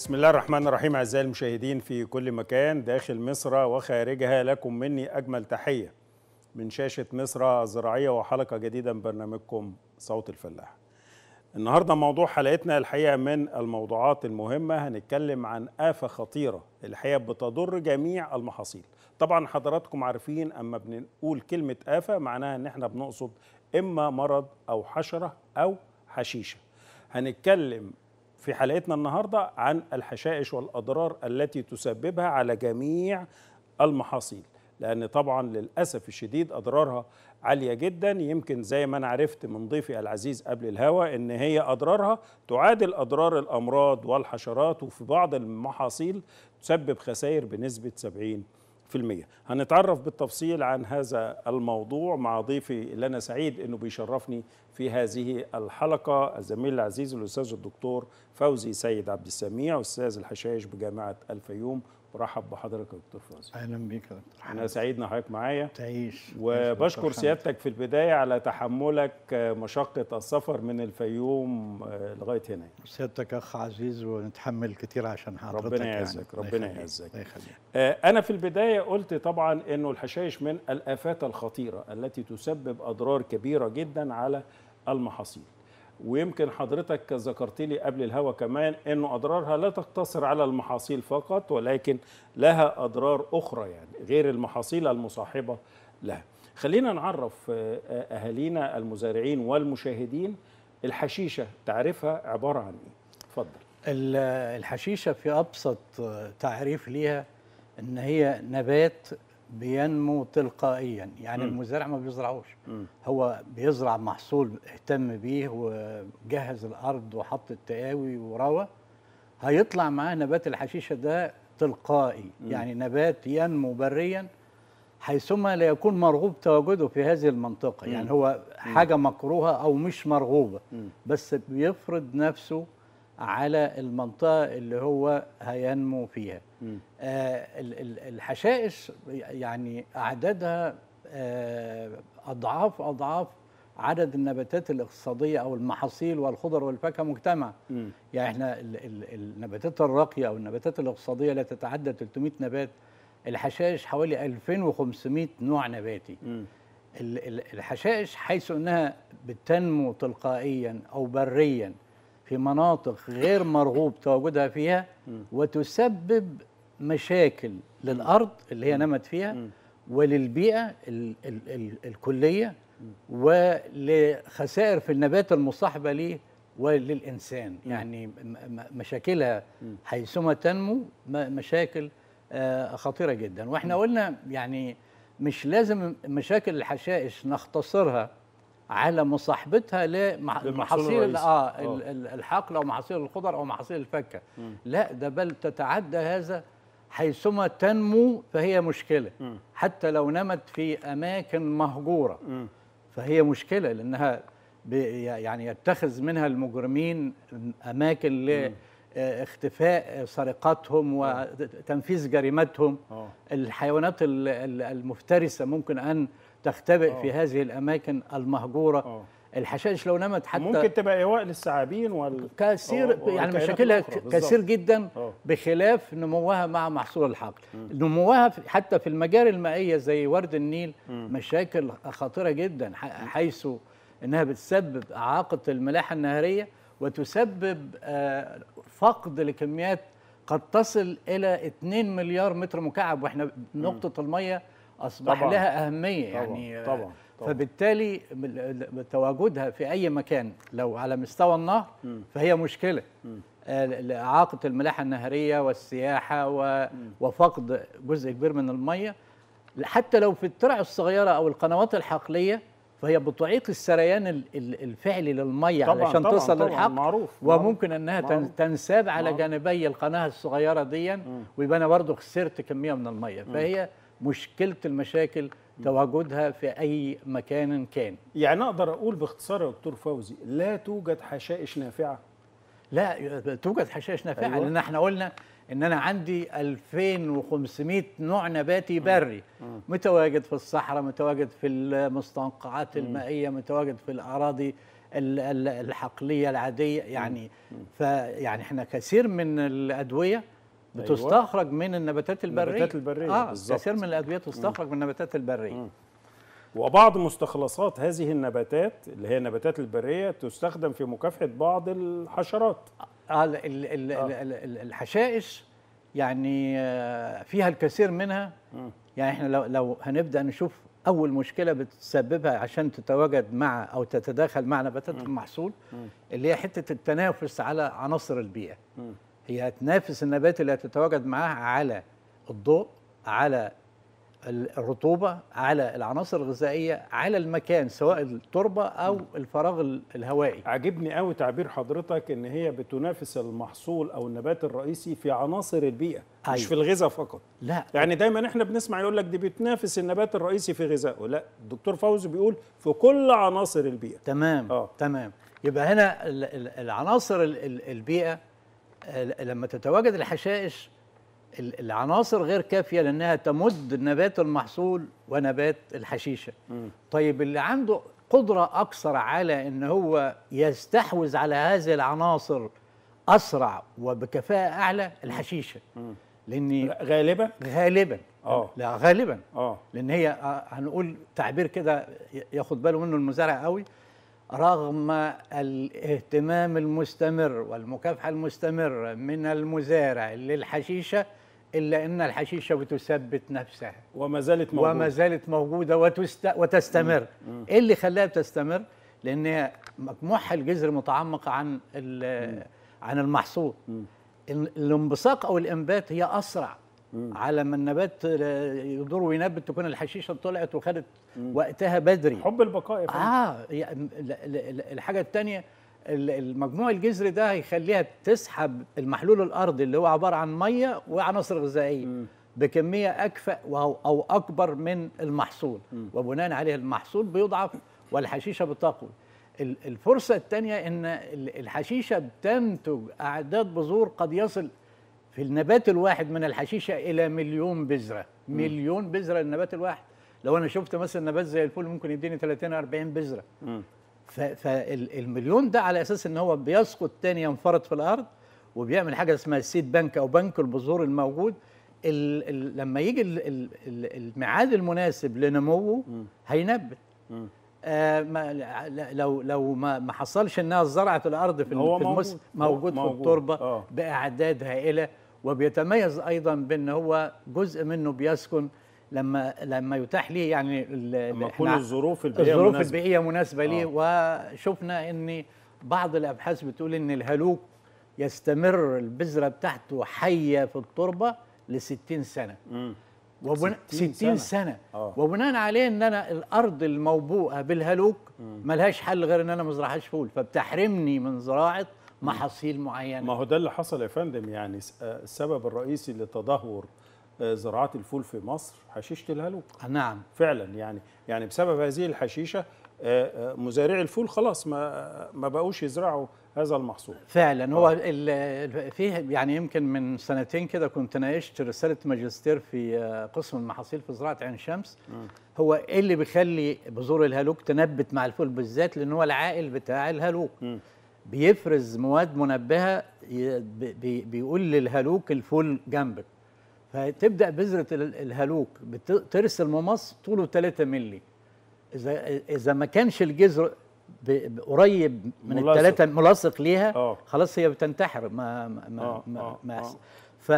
بسم الله الرحمن الرحيم أعزائي المشاهدين في كل مكان داخل مصر وخارجها لكم مني أجمل تحية من شاشة مصر الزراعية وحلقة جديدة من برنامجكم صوت الفلاح النهاردة موضوع حلقتنا الحقيقة من الموضوعات المهمة هنتكلم عن آفة خطيرة الحقيقة بتضر جميع المحاصيل طبعا حضراتكم عارفين أما بنقول كلمة آفة معناها أن احنا بنقصد إما مرض أو حشرة أو حشيشة هنتكلم في حلقتنا النهارده عن الحشائش والاضرار التي تسببها على جميع المحاصيل لان طبعا للاسف الشديد اضرارها عاليه جدا يمكن زي ما انا عرفت من ضيفي العزيز قبل الهوا ان هي اضرارها تعادل اضرار الامراض والحشرات وفي بعض المحاصيل تسبب خسائر بنسبه 70 في المية هنتعرف بالتفصيل عن هذا الموضوع مع ضيفي اللي أنا سعيد أنه بيشرفني في هذه الحلقة الزميل العزيز الأستاذ الدكتور فوزي سيد عبد السميع أستاذ الحشائش بجامعة الفيوم برحب بحضرتك يا دكتور فوزي اهلا بيك يا دكتور أنا سعيد إن حضرتك معايا تعيش وبشكر سيادتك في البداية على تحملك مشقة السفر من الفيوم لغاية هنا سيادتك اخ عزيز ونتحمل كتير عشان حضرتك ربنا يعني. يعزك الله ربنا يخليك، يعزك الله يخليك أنا في البداية قلت طبعا أنه الحشائش من الآفات الخطيرة التي تسبب أضرار كبيرة جدا على المحاصيل ويمكن حضرتك ذكرت لي قبل الهوا كمان أنه أضرارها لا تقتصر على المحاصيل فقط ولكن لها أضرار أخرى يعني غير المحاصيل المصاحبة لها خلينا نعرف أهالينا المزارعين والمشاهدين الحشيشة تعرفها عبارة عن إيه اتفضل ال- الحشيشه في ابسط تعريف ليها ان هي نبات بينمو تلقائيا يعني مم. المزارع ما بيزرعوش مم. هو بيزرع محصول اهتم بيه وجهز الارض وحط التقاوي وروى هيطلع معاه نبات الحشيشه ده تلقائي يعني نبات ينمو بريا حيثما لا يكون مرغوب تواجده في هذه المنطقه يعني هو حاجه مكروهه او مش مرغوبه مم. بس بيفرض نفسه على المنطقه اللي هو هينمو فيها مم. آه ال- ال- الحشائش يعني اعدادها آه اضعاف اضعاف عدد النباتات الاقتصاديه او المحاصيل والخضر والفاكهه مجتمع مم. يعني احنا ال- ال- النباتات الراقيه او النباتات الاقتصاديه لا تتعدى 300 نبات الحشائش حوالي 2500 نوع نباتي مم. ال- ال- الحشائش حيث انها بتنمو تلقائيا او بريا في مناطق غير مرغوب تواجدها فيها وتسبب مشاكل للارض اللي هي نمت فيها وللبيئه ال ال ال الكليه ولخسائر في النبات المصاحبه ليه وللانسان يعني م- م- مشاكلها حيثما تنمو م- مشاكل آه، خطيره جدا واحنا قلنا يعني مش لازم مشاكل الحشائش نختصرها على مصاحبتها للمحصول لمحاصيل الرئيسي. اه آه. ال- ال- الحقل او محاصيل الخضر او محاصيل الفاكهه لا ده بل تتعدى هذا حيثما تنمو فهي مشكله حتى لو نمت في اماكن مهجوره مم. فهي مشكله لانها ب- يعني يتخذ منها المجرمين اماكن لاختفاء سرقاتهم وتنفيذ جريمتهم اه الحيوانات ال- ال- المفترسه ممكن ان تختبئ في هذه الاماكن المهجوره اه الحشائش لو نمت حتى ممكن تبقى ايواء للثعابين وال كثير آه، يعني والكائنات مشاكلها الأخرى، بالظبط. كثير جدا آه. بخلاف نموها مع محصول الحقل نموها في- حتى في المجاري المائيه زي ورد النيل مشاكل خطيره جدا ح- حيث انها بتسبب اعاقه الملاحه النهريه وتسبب آه، فقد لكميات قد تصل الى 2 مليار متر مكعب واحنا نقطه الميه اصبح طبعاً. لها اهميه طبعاً، يعني آه، طبعاً، طبعاً. فبالتالي ال- تواجدها في اي مكان لو على مستوى النهر فهي مشكله آه، اعاقه الملاحه النهريه والسياحه و- وفقد جزء كبير من الميه حتى لو في الترع الصغيره او القنوات الحقليه فهي بتعيق السريان ال- ال- الفعلي للميه طبعاً، علشان طبعاً، توصل طبعاً، للحقل معروف، معروف، وممكن انها تن- معروف. تنساب على معروف. جانبي القناه الصغيره دي ويبقى انا برضه خسرت كميه من الميه فهي مشكله المشاكل تواجدها في اي مكان كان يعني اقدر اقول باختصار يا دكتور فوزي لا توجد حشائش نافعه لا توجد حشائش نافعه أيوة. أيوة. لان احنا قلنا ان انا عندي 2500 نوع نباتي بري متواجد في الصحراء متواجد في المستنقعات المائيه متواجد في الاراضي ال- ال- الحقليه العاديه يعني فيعني احنا كثير من الادويه أيوة. بتستخرج من النباتات البريه النباتات البرية، اه بالظبط. كثير من الادويه تستخرج من النباتات البريه وبعض مستخلصات هذه النباتات اللي هي النباتات البريه تستخدم في مكافحه بعض الحشرات آه ال- ال- ال- ال- ال- الحشائش يعني آه، فيها الكثير منها يعني احنا لو لو هنبدا نشوف اول مشكله بتسببها عشان تتواجد مع او تتداخل مع نباتات المحصول اللي هي حته التنافس على عناصر البيئه هي هتنافس النبات اللي هتتواجد معاها على الضوء على ال- الرطوبه على العناصر الغذائيه على المكان سواء التربه او الفراغ ال- الهوائي عجبني قوي تعبير حضرتك ان هي بتنافس المحصول او النبات الرئيسي في عناصر البيئه مش أيوة. في الغذاء فقط لا يعني دايما احنا بنسمع يقول لك دي بتنافس النبات الرئيسي في غذائه لا الدكتور فوزي بيقول في كل عناصر البيئه تمام آه. تمام يبقى هنا ال- ال- العناصر ال- ال- البيئه آه، لما تتواجد الحشائش ال- العناصر غير كافيه لانها تمد نبات المحصول ونبات الحشيشه طيب اللي عنده قدره اكثر على ان هو يستحوذ على هذه العناصر اسرع وبكفاءه اعلى الحشيشه لان غالبا غالبا آه. لا غالبا اه لان هي آه، هنقول تعبير كده ي- ياخد باله منه المزارع قوي رغم الاهتمام المستمر والمكافحه المستمره من المزارع للحشيشه الا ان الحشيشه بتثبت نفسها وما زالت موجوده وما زالت موجوده وتست... وتستمر ايه اللي خلاها بتستمر لان هي مجموعها الجذر متعمق عن ال... عن المحصول ال- الانبثاق او الانبات هي اسرع على ما النبات يدور وينبت تكون الحشيشه طلعت وخدت وقتها بدري حب البقاء يا فندم اه يعني ال- ال- ال- الحاجه الثانيه المجموع الجذري ده هيخليها تسحب المحلول الارضي اللي هو عباره عن ميه وعناصر غذائيه بكميه اكفأ او أو اكبر من المحصول وبناء عليه المحصول بيضعف والحشيشه بتقوي ال- الفرصه الثانيه ان ال- الحشيشه بتنتج اعداد بذور قد يصل في النبات الواحد من الحشيشه الى مليون بذره مليون بذره النبات الواحد لو انا شفت مثلا نبات زي الفول ممكن يديني 30 40 بذره فالمليون ده على اساس ان هو بيسقط تاني ينفرط في الارض وبيعمل حاجه اسمها السيد بنك او بنك البذور الموجود ال ال لما يجي ال ال ال الميعاد المناسب لنموه هينبت آه ما لا- لو لو ما ما حصلش انها زرعت الارض في, ال- هو في المس موجود. موجود في موجود. التربه آه. باعداد هائله وبيتميز ايضا بان هو جزء منه بيسكن لما لما يتاح ليه يعني ال- لما إحنا- تكون الظروف البيئيه الظروف مناسبة. البيئيه مناسبه ليه وشفنا ان بعض الابحاث بتقول ان الهلوك يستمر البذره بتاعته حيه في التربه ل 60 سنه مم. وبن... 60 60 سنة. سنه, سنة. آه. وبناء عليه ان انا الارض الموبوءه بالهلوك ملهاش حل غير ان انا ما ازرعهاش فول فبتحرمني من زراعه محاصيل معينه ما هو ده اللي حصل يا فندم يعني س- آه، السبب الرئيسي لتدهور آه، زراعه الفول في مصر حشيشه الهلوك نعم فعلا يعني يعني بسبب هذه الحشيشه آه، آه، مزارعي الفول خلاص ما ما بقوش يزرعوا هذا المحصول فعلا هو ال- فيه يعني يمكن من سنتين كده كنت ناقشت رساله ماجستير في آه، قسم المحاصيل في زراعه عين شمس هو ايه اللي بيخلي بذور الهلوك تنبت مع الفول بالذات لان هو العائل بتاع الهلوك بيفرز مواد منبهه ي- بي- بي- بيقول للهلوك الفول جنبك فتبدا بذره ال- الهلوك بت- ترسل ممص طوله 3 مللي اذا اذا ما كانش الجذر ب- ب- قريب من ملاصق. الثلاثه ملاصق ليها آه. خلاص هي بتنتحر ما ما ما, آه، ما, آه، ما آه.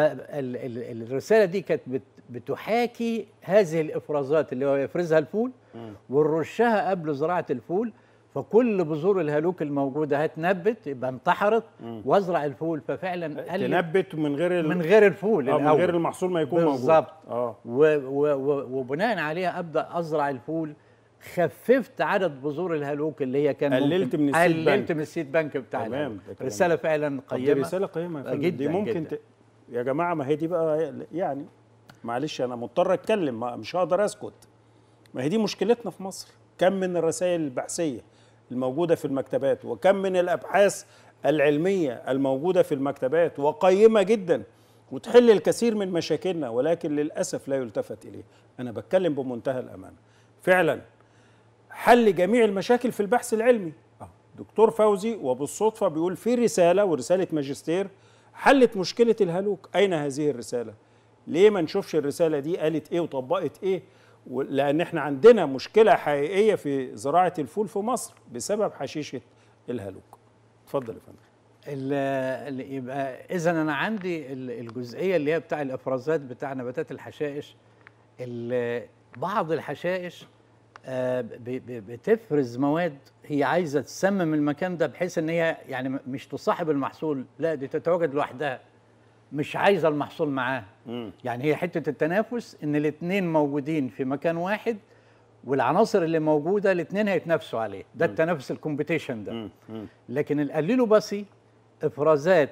فالرساله دي كانت بت- بتحاكي هذه الافرازات اللي هو يفرزها الفول ونرشها قبل زراعه الفول فكل بذور الهلوك الموجوده هتنبت يبقى انتحرت وازرع الفول ففعلا قل تنبت من غير ال- من غير الفول آه، من الأول. غير المحصول ما يكون موجود بالظبط اه و و و وبناء عليها ابدا ازرع الفول خففت عدد بذور الهلوك اللي هي كان قللت ممكن من السيد قللت بنك. من السيد بنك بتاع تمام، الهلوك. ده كلام رساله فعلا طب دي قيمه رساله قيمه يا فندم جداً، دي ممكن جداً. ت... يا جماعه ما هي دي بقى يعني معلش انا مضطر اتكلم ما- مش هقدر اسكت ما هي دي مشكلتنا في مصر كم من الرسائل البحثيه الموجوده في المكتبات وكم من الابحاث العلميه الموجوده في المكتبات وقيمه جدا وتحل الكثير من مشاكلنا ولكن للاسف لا يلتفت اليه انا بتكلم بمنتهى الامانه فعلا حل جميع المشاكل في البحث العلمي آه، دكتور فوزي وبالصدفه بيقول في رساله ورساله ماجستير حلت مشكله الهلوك اين هذه الرساله ليه ما نشوفش الرساله دي قالت ايه وطبقت ايه و- لان احنا عندنا مشكله حقيقيه في زراعه الفول في مصر بسبب حشيشه الهلوك اتفضل يا فندم ال- ال- يبقى اذا انا عندي ال- الجزئيه اللي هي بتاع الافرازات بتاع نباتات الحشائش ال- بعض الحشائش آه، ب- ب- بتفرز مواد هي عايزه تسمم المكان ده بحيث ان هي يعني م- مش تصاحب المحصول لا دي تتواجد لوحدها مش عايزه المحصول معاها يعني هي حته التنافس ان الاثنين موجودين في مكان واحد والعناصر اللي موجوده الاثنين هيتنافسوا عليه ده التنافس الكومبيتيشن ده لكن القليلوباسي افرازات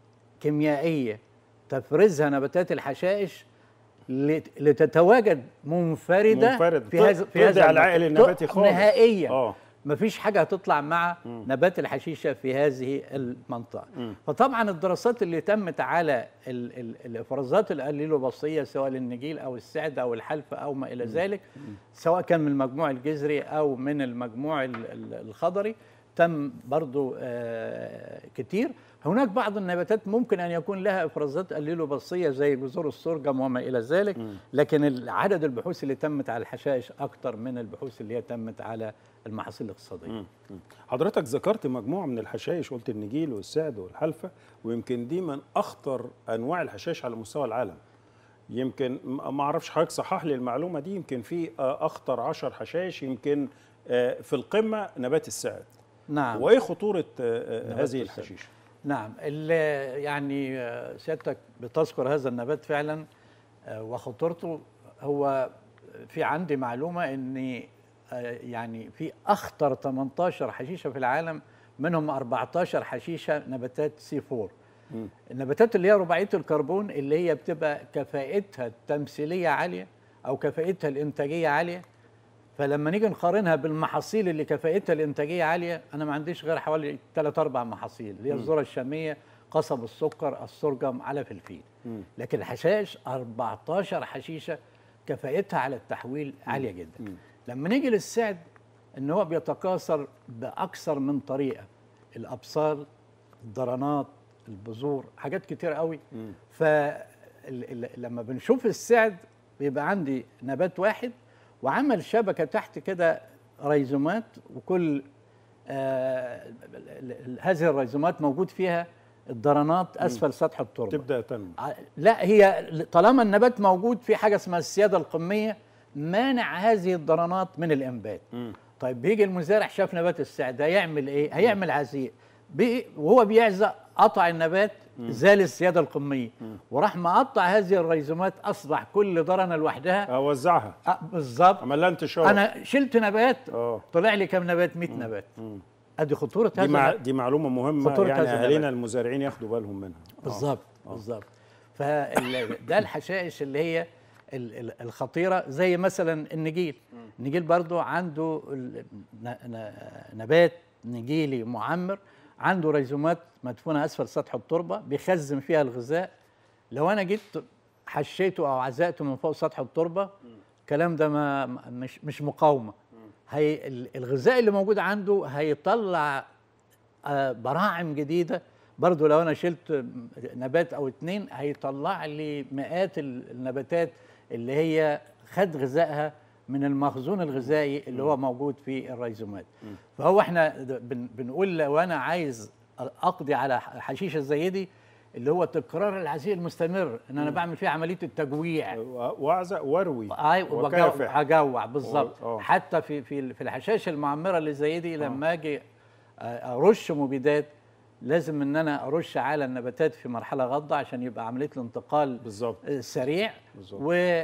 كيميائيه تفرزها نباتات الحشائش لت- لتتواجد منفرده منفرد. في هذا في تقضي هذا على المكان. العائل النباتي ت- خالص. نهائيا آه. مفيش حاجه هتطلع مع نبات الحشيشه في هذه المنطقه فطبعا الدراسات اللي تمت على ال ال الافرازات القليلوباسيه سواء للنجيل او السعد او الحلف او ما الى ذلك سواء كان من المجموع الجذري او من المجموع ال- ال- الخضري تم برضو آه كتير هناك بعض النباتات ممكن ان يكون لها افرازات قليلوباسيه زي جذور السرجم وما الى ذلك لكن عدد البحوث اللي تمت على الحشائش اكتر من البحوث اللي هي تمت على المحاصيل الاقتصاديه حضرتك ذكرت مجموعه من الحشائش قلت النجيل والسعد والحلفه ويمكن دي من اخطر انواع الحشائش على مستوى العالم يمكن م- ما اعرفش حضرتك صحح لي المعلومه دي يمكن في آه، اخطر عشر حشائش يمكن آه، في القمه نبات السعد نعم وايه خطوره آه، آه، نبات هذه السعد. الحشيشه نعم ال- يعني آه، سيادتك بتذكر هذا النبات فعلا آه، وخطورته هو في عندي معلومه ان آه، يعني في اخطر 18 حشيشه في العالم منهم 14 حشيشه نباتات سي 4 النباتات اللي هي رباعيه الكربون اللي هي بتبقى كفاءتها التمثيليه عاليه او كفاءتها الانتاجيه عاليه فلما نيجي نقارنها بالمحاصيل اللي كفاءتها الانتاجيه عاليه انا ما عنديش غير حوالي 3 4 محاصيل اللي هي الذره الشاميه قصب السكر السرجم علف الفيل لكن الحشائش 14 حشيشه كفاءتها على التحويل عاليه جدا لما نيجي للسعد ان هو بيتكاثر باكثر من طريقه الابصار الضرنات البذور حاجات كتير قوي فلما بنشوف السعد بيبقى عندي نبات واحد وعمل شبكه تحت كده ريزومات وكل آه ال- ال- هذه الريزومات موجود فيها الضرنات اسفل سطح التربه تبدا تنمو ع- لا هي طالما النبات موجود في حاجه اسمها السياده القميه مانع هذه الضرنات من الانبات طيب بيجي المزارع شاف نبات السعد هيعمل ايه هيعمل عزيق بي وهو بيعزق قطع النبات زال السياده القميه وراح مقطع هذه الريزومات اصبح كل ضرنه لوحدها اوزعها أه بالظبط عمل لها انتشار انا شلت نبات اه طلع لي كام نبات 100 نبات ادي خطوره دي, هذا مع النبات. دي معلومه مهمه خطورة يعني هذا النبات. اهالينا المزارعين ياخدوا بالهم منها آه. بالظبط بالظبط فده الحشائش اللي هي ال- ال- الخطيره زي مثلا النجيل النجيل برضو عنده ال- ن- ن- نبات نجيلي معمر عنده ريزومات مدفونه اسفل سطح التربه بيخزن فيها الغذاء لو انا جيت حشيته او عزقته من فوق سطح التربه الكلام ده ما ما- مش مش مقاومه هي ال- الغذاء اللي موجود عنده هيطلع آه، براعم جديده برضو لو انا شلت نبات او اتنين هيطلع لي مئات ال- النباتات اللي هي خد غذائها من المخزون الغذائي اللي هو موجود في الريزومات فهو احنا د- بن بنقول لو انا عايز اقضي على ح- حشيشه زي دي اللي هو تكرار العزيء المستمر ان انا بعمل فيها عمليه التجويع و- واعزق واروي اي وكافح. هجوع بالظبط آه. حتى في في في الحشائش المعمره اللي زي دي لما اجي آه، ارش مبيدات لازم ان انا ارش على النباتات في مرحله غضه عشان يبقى عمليه الانتقال بالظبط آه، سريع بالظبط.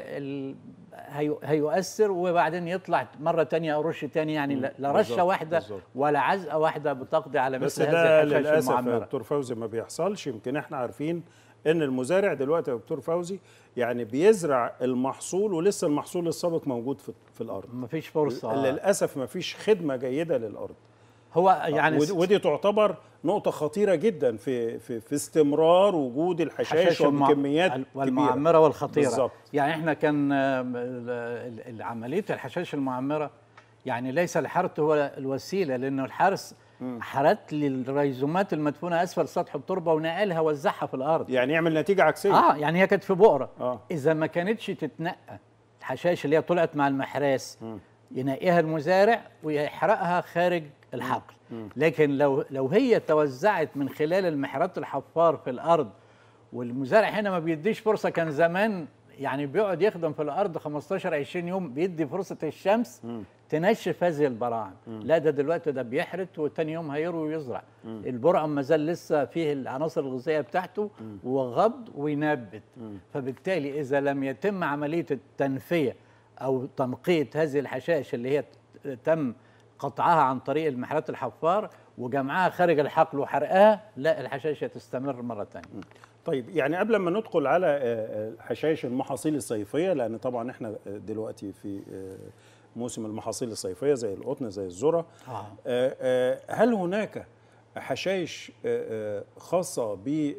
وهيؤثر وبعدين يطلع مره تانية ارش تاني يعني لا لا رشه بالظبط، واحده بالظبط. ولا عزقه واحده بتقضي على بس مثل ده هذه الحشائش للاسف يا المعمره دكتور فوزي ما بيحصلش يمكن احنا عارفين ان المزارع دلوقتي يا دكتور فوزي يعني بيزرع المحصول ولسه المحصول السابق موجود في, في الارض مفيش فرصه للاسف ما فيش خدمه جيده للارض هو يعني ودي, ودي تعتبر نقطه خطيره جدا في في, في استمرار وجود الحشائش الحشائش والمع- وبكميات ال- كبيره والمعمره والخطيره بالظبط. يعني احنا كان آم، ال- ال- عمليه الحشائش المعمره يعني ليس الحرث هو الوسيله لانه الحرث حرت لي الريزومات المدفونه اسفل سطح التربه ونقلها وزعها في الارض يعني يعمل نتيجه عكسيه اه يعني هي كانت في بؤره آه. اذا ما كانتش تتنقى الحشائش اللي هي طلعت مع المحراس ينقيها المزارع ويحرقها خارج الحقل لكن لو لو هي توزعت من خلال المحرات الحفار في الارض والمزارع هنا ما بيديش فرصه كان زمان يعني بيقعد يخدم في الارض 15 20 يوم بيدي فرصه الشمس تنشف هذه البراعم لا ده دلوقتي ده بيحرت وتاني يوم هيروي ويزرع البرعم ما زال لسه فيه العناصر الغذائيه بتاعته وغض وينبت فبالتالي اذا لم يتم عمليه التنفيه او تنقيه هذه الحشائش اللي هي ت- تم قطعها عن طريق المحرات الحفار وجمعها خارج الحقل وحرقها لا الحشائش هتستمر مره ثانيه طيب يعني قبل ما ندخل على آه، آه، حشائش المحاصيل الصيفيه لان طبعا احنا آه، دلوقتي في آه، موسم المحاصيل الصيفيه زي القطن زي الذره آه. آه، آه، هل هناك حشائش آه، آه، خاصه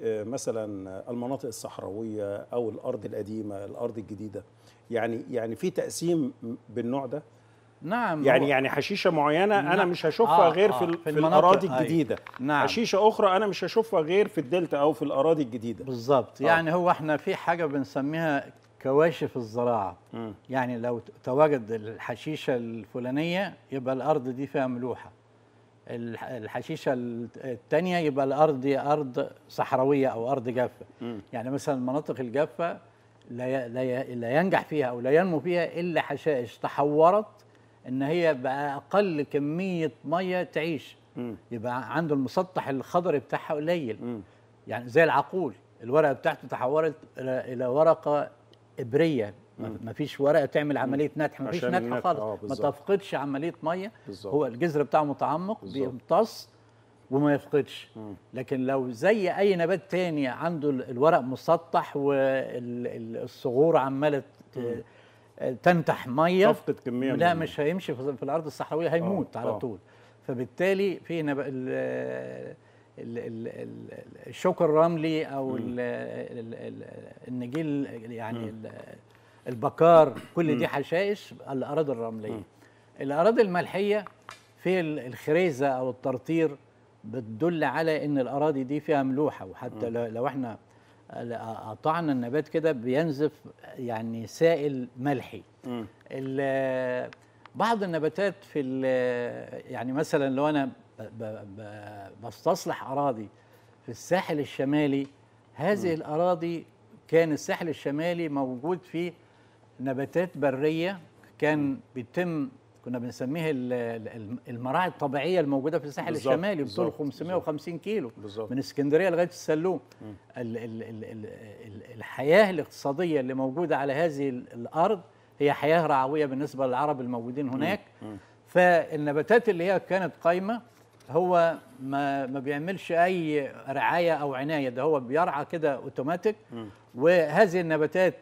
بمثلا المناطق الصحراويه او الارض القديمه الارض الجديده يعني يعني في تقسيم بالنوع ده نعم يعني هو- يعني حشيشه معينه انا نعم. مش هشوفها آه، غير آه، في, ال- في في المناطق، الاراضي أيوة. الجديده نعم. حشيشه اخرى انا مش هشوفها غير في الدلتا او في الاراضي الجديده بالظبط يعني هو احنا في حاجه بنسميها كواشف الزراعه يعني لو ت- تواجد الحشيشه الفلانيه يبقى الارض دي فيها ملوحه الح- الحشيشه الثانيه يبقى الارض دي ارض صحراويه او ارض جافه يعني مثلا المناطق الجافه لا ي- لا ي- لا ينجح فيها او لا ينمو فيها الا حشائش تحورت ان هي بقى اقل كميه ميه تعيش يبقى عنده المسطح الخضري بتاعها قليل يعني زي العقول الورقه بتاعته تحولت الى إلى ورقه ابريه ما فيش ورقه تعمل عمليه نتح ما فيش عشان نتح النتح، خالص آه، ما بالظبط. تفقدش عمليه ميه بالظبط. هو الجذر بتاعه متعمق بالظبط. بيمتص وما يفقدش لكن لو زي اي نبات تاني عنده ال- الورق مسطح والصغور عماله ت- تنتح ميه تفقد كمية من لا المية. مش هيمشي في في الارض الصحراويه هيموت آه، على آه. طول فبالتالي في نب... ال... ال... ال... ال... الشوك الرملي او ال... ال... ال... النجيل يعني ال... البكار كل دي حشائش الاراضي الرمليه الاراضي الملحيه في ال- الخريزه او الترطير بتدل على ان الاراضي دي فيها ملوحه وحتى لو لو احنا قطعنا النبات كده بينزف يعني سائل ملحي ال- بعض النباتات في ال- يعني مثلا لو انا ب- ب- ب- بستصلح اراضي في الساحل الشمالي هذه الاراضي كان الساحل الشمالي موجود فيه نباتات بريه كان بيتم كنا بنسميها ال- ال- المراعي الطبيعيه الموجوده في الساحل بالظبط، الشمالي بطول بالظبط، 550 كيلو بالظبط. من اسكندريه لغايه السلوم ال ال ال ال ال الحياه الاقتصاديه اللي موجوده على هذه ال- الارض هي حياه رعويه بالنسبه للعرب الموجودين هناك فالنباتات اللي هي كانت قايمه هو ما ما بيعملش اي رعايه او عنايه ده هو بيرعى كده اوتوماتيك وهذه النباتات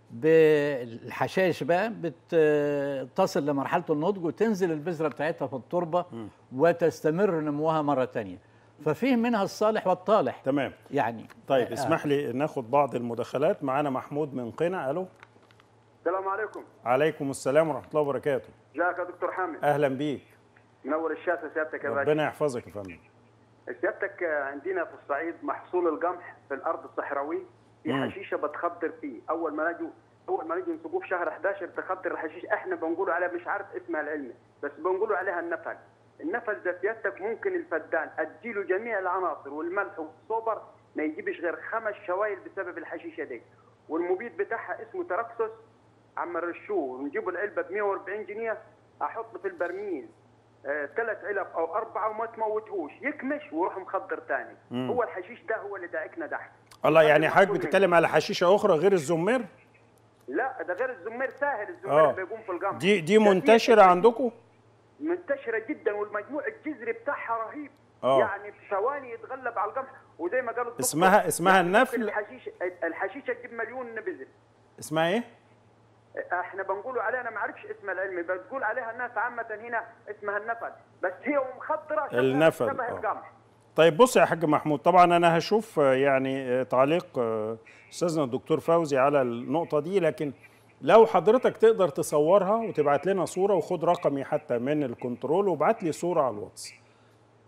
بالحشائش بقى بتصل لمرحله النضج وتنزل البذره بتاعتها في التربه وتستمر نموها مره تانية ففيه منها الصالح والطالح تمام يعني طيب آه، اسمح لي ناخد بعض المداخلات معانا محمود من قنا الو السلام عليكم عليكم السلام ورحمه الله وبركاته ازيك يا دكتور حامد اهلا بيك منور الشاشه سيادتك يا باشا ربنا يحفظك يا فندم سيادتك آه، عندنا في الصعيد محصول القمح في الارض الصحراوي في مم. حشيشه بتخضر فيه اول ما نجوا اول ما نجوا نسقوه في شهر 11 تخضر الحشيش احنا بنقولوا عليها مش عارف اسمها العلمي بس بنقولوا عليها النفل النفل ده سيادتك ممكن الفدان اديله جميع العناصر والملح والصوبر ما يجيبش غير خمس شوايل بسبب الحشيشه دي والمبيد بتاعها اسمه تركسوس عم رشوه ونجيبوا العلبه ب 140 جنيه احط في البرميل ثلاث علب او اربعه وما تموتهوش يكمش ويروح مخدر تاني مم. هو الحشيش ده هو اللي داعكنا دحت الله يعني حضرتك المحصول بتتكلم على حشيشه اخرى غير الزمير لا ده غير الزمير ساهل الزمير اه بيقوم في القمح دي دي ده منتشره في- عندكم منتشره جدا والمجموع الجذري بتاعها رهيب آه. يعني في ثواني يتغلب على القمح وزي ما قالوا الدكتور، اسمها- اسمها يعني ممكن النفل؟ الحشيش الحشيشه تجيب مليون بذر اسمها ايه احنا بنقولوا عليها انا ما اعرفش اسمها العلمي بتقول عليها الناس عامه هنا اسمها النفل بس هي مخضره شبه- النفل، شبه آه. القمح طيب بص يا حاج محمود طبعا انا هشوف آه، يعني آه، تعليق آه، استاذنا الدكتور فوزي على النقطه دي لكن لو حضرتك تقدر تصورها وتبعت لنا صوره وخد رقمي حتى من الكنترول وابعت لي صوره على الواتس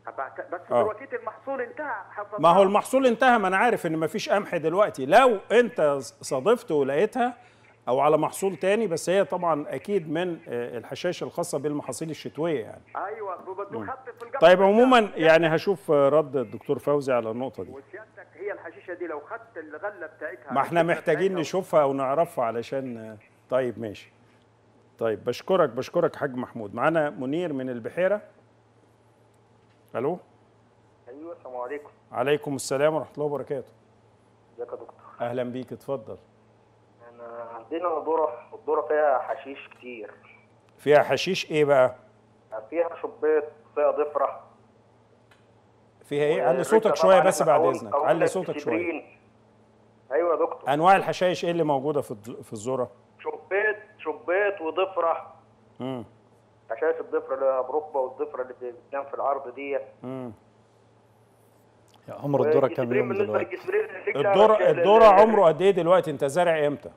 أبعت- بس آه. دلوقتي المحصول انتهى حصل ما هو المحصول انتهى ما انا عارف ان مفيش قمح دلوقتي لو انت صادفت ولقيتها او على محصول تاني بس هي طبعا اكيد من آه، الحشائش الخاصه بالمحاصيل الشتويه يعني ايوه بده خط في القمح طيب عموما يعني هشوف آه، رد الدكتور فوزي على النقطه دي وسيادتك هي الحشيشه دي لو خدت الغله بتاعتها ما احنا الجبنة محتاجين بتاعتها نشوفها ونعرفها علشان آه، طيب ماشي طيب بشكرك بشكرك حاج محمود معانا منير من البحيره الو ايوه السلام عليكم عليكم السلام ورحمه الله وبركاته ازيك يا دكتور اهلا بيك اتفضل انا عندنا ذره الذره فيها حشيش كتير فيها حشيش ايه بقى فيها شبيط فيها ضفره فيها ايه علي والرجة صوتك شويه طبعاً بس بعد أقول- اذنك أقول علي لك صوتك شويه سدرين. ايوه يا دكتور انواع الحشائش ايه اللي موجوده في الذ- في الذره شبيط شبيط وضفره امم حشائش الضفره اللي بركبه والضفره اللي بتنام في العرض ديت امم عمر الذره كام والجسبرين يوم بالنسبه دلوقتي للجسبرين الرجلة الذره مش- الذره عمره قد ايه دلوقتي انت زارع امتى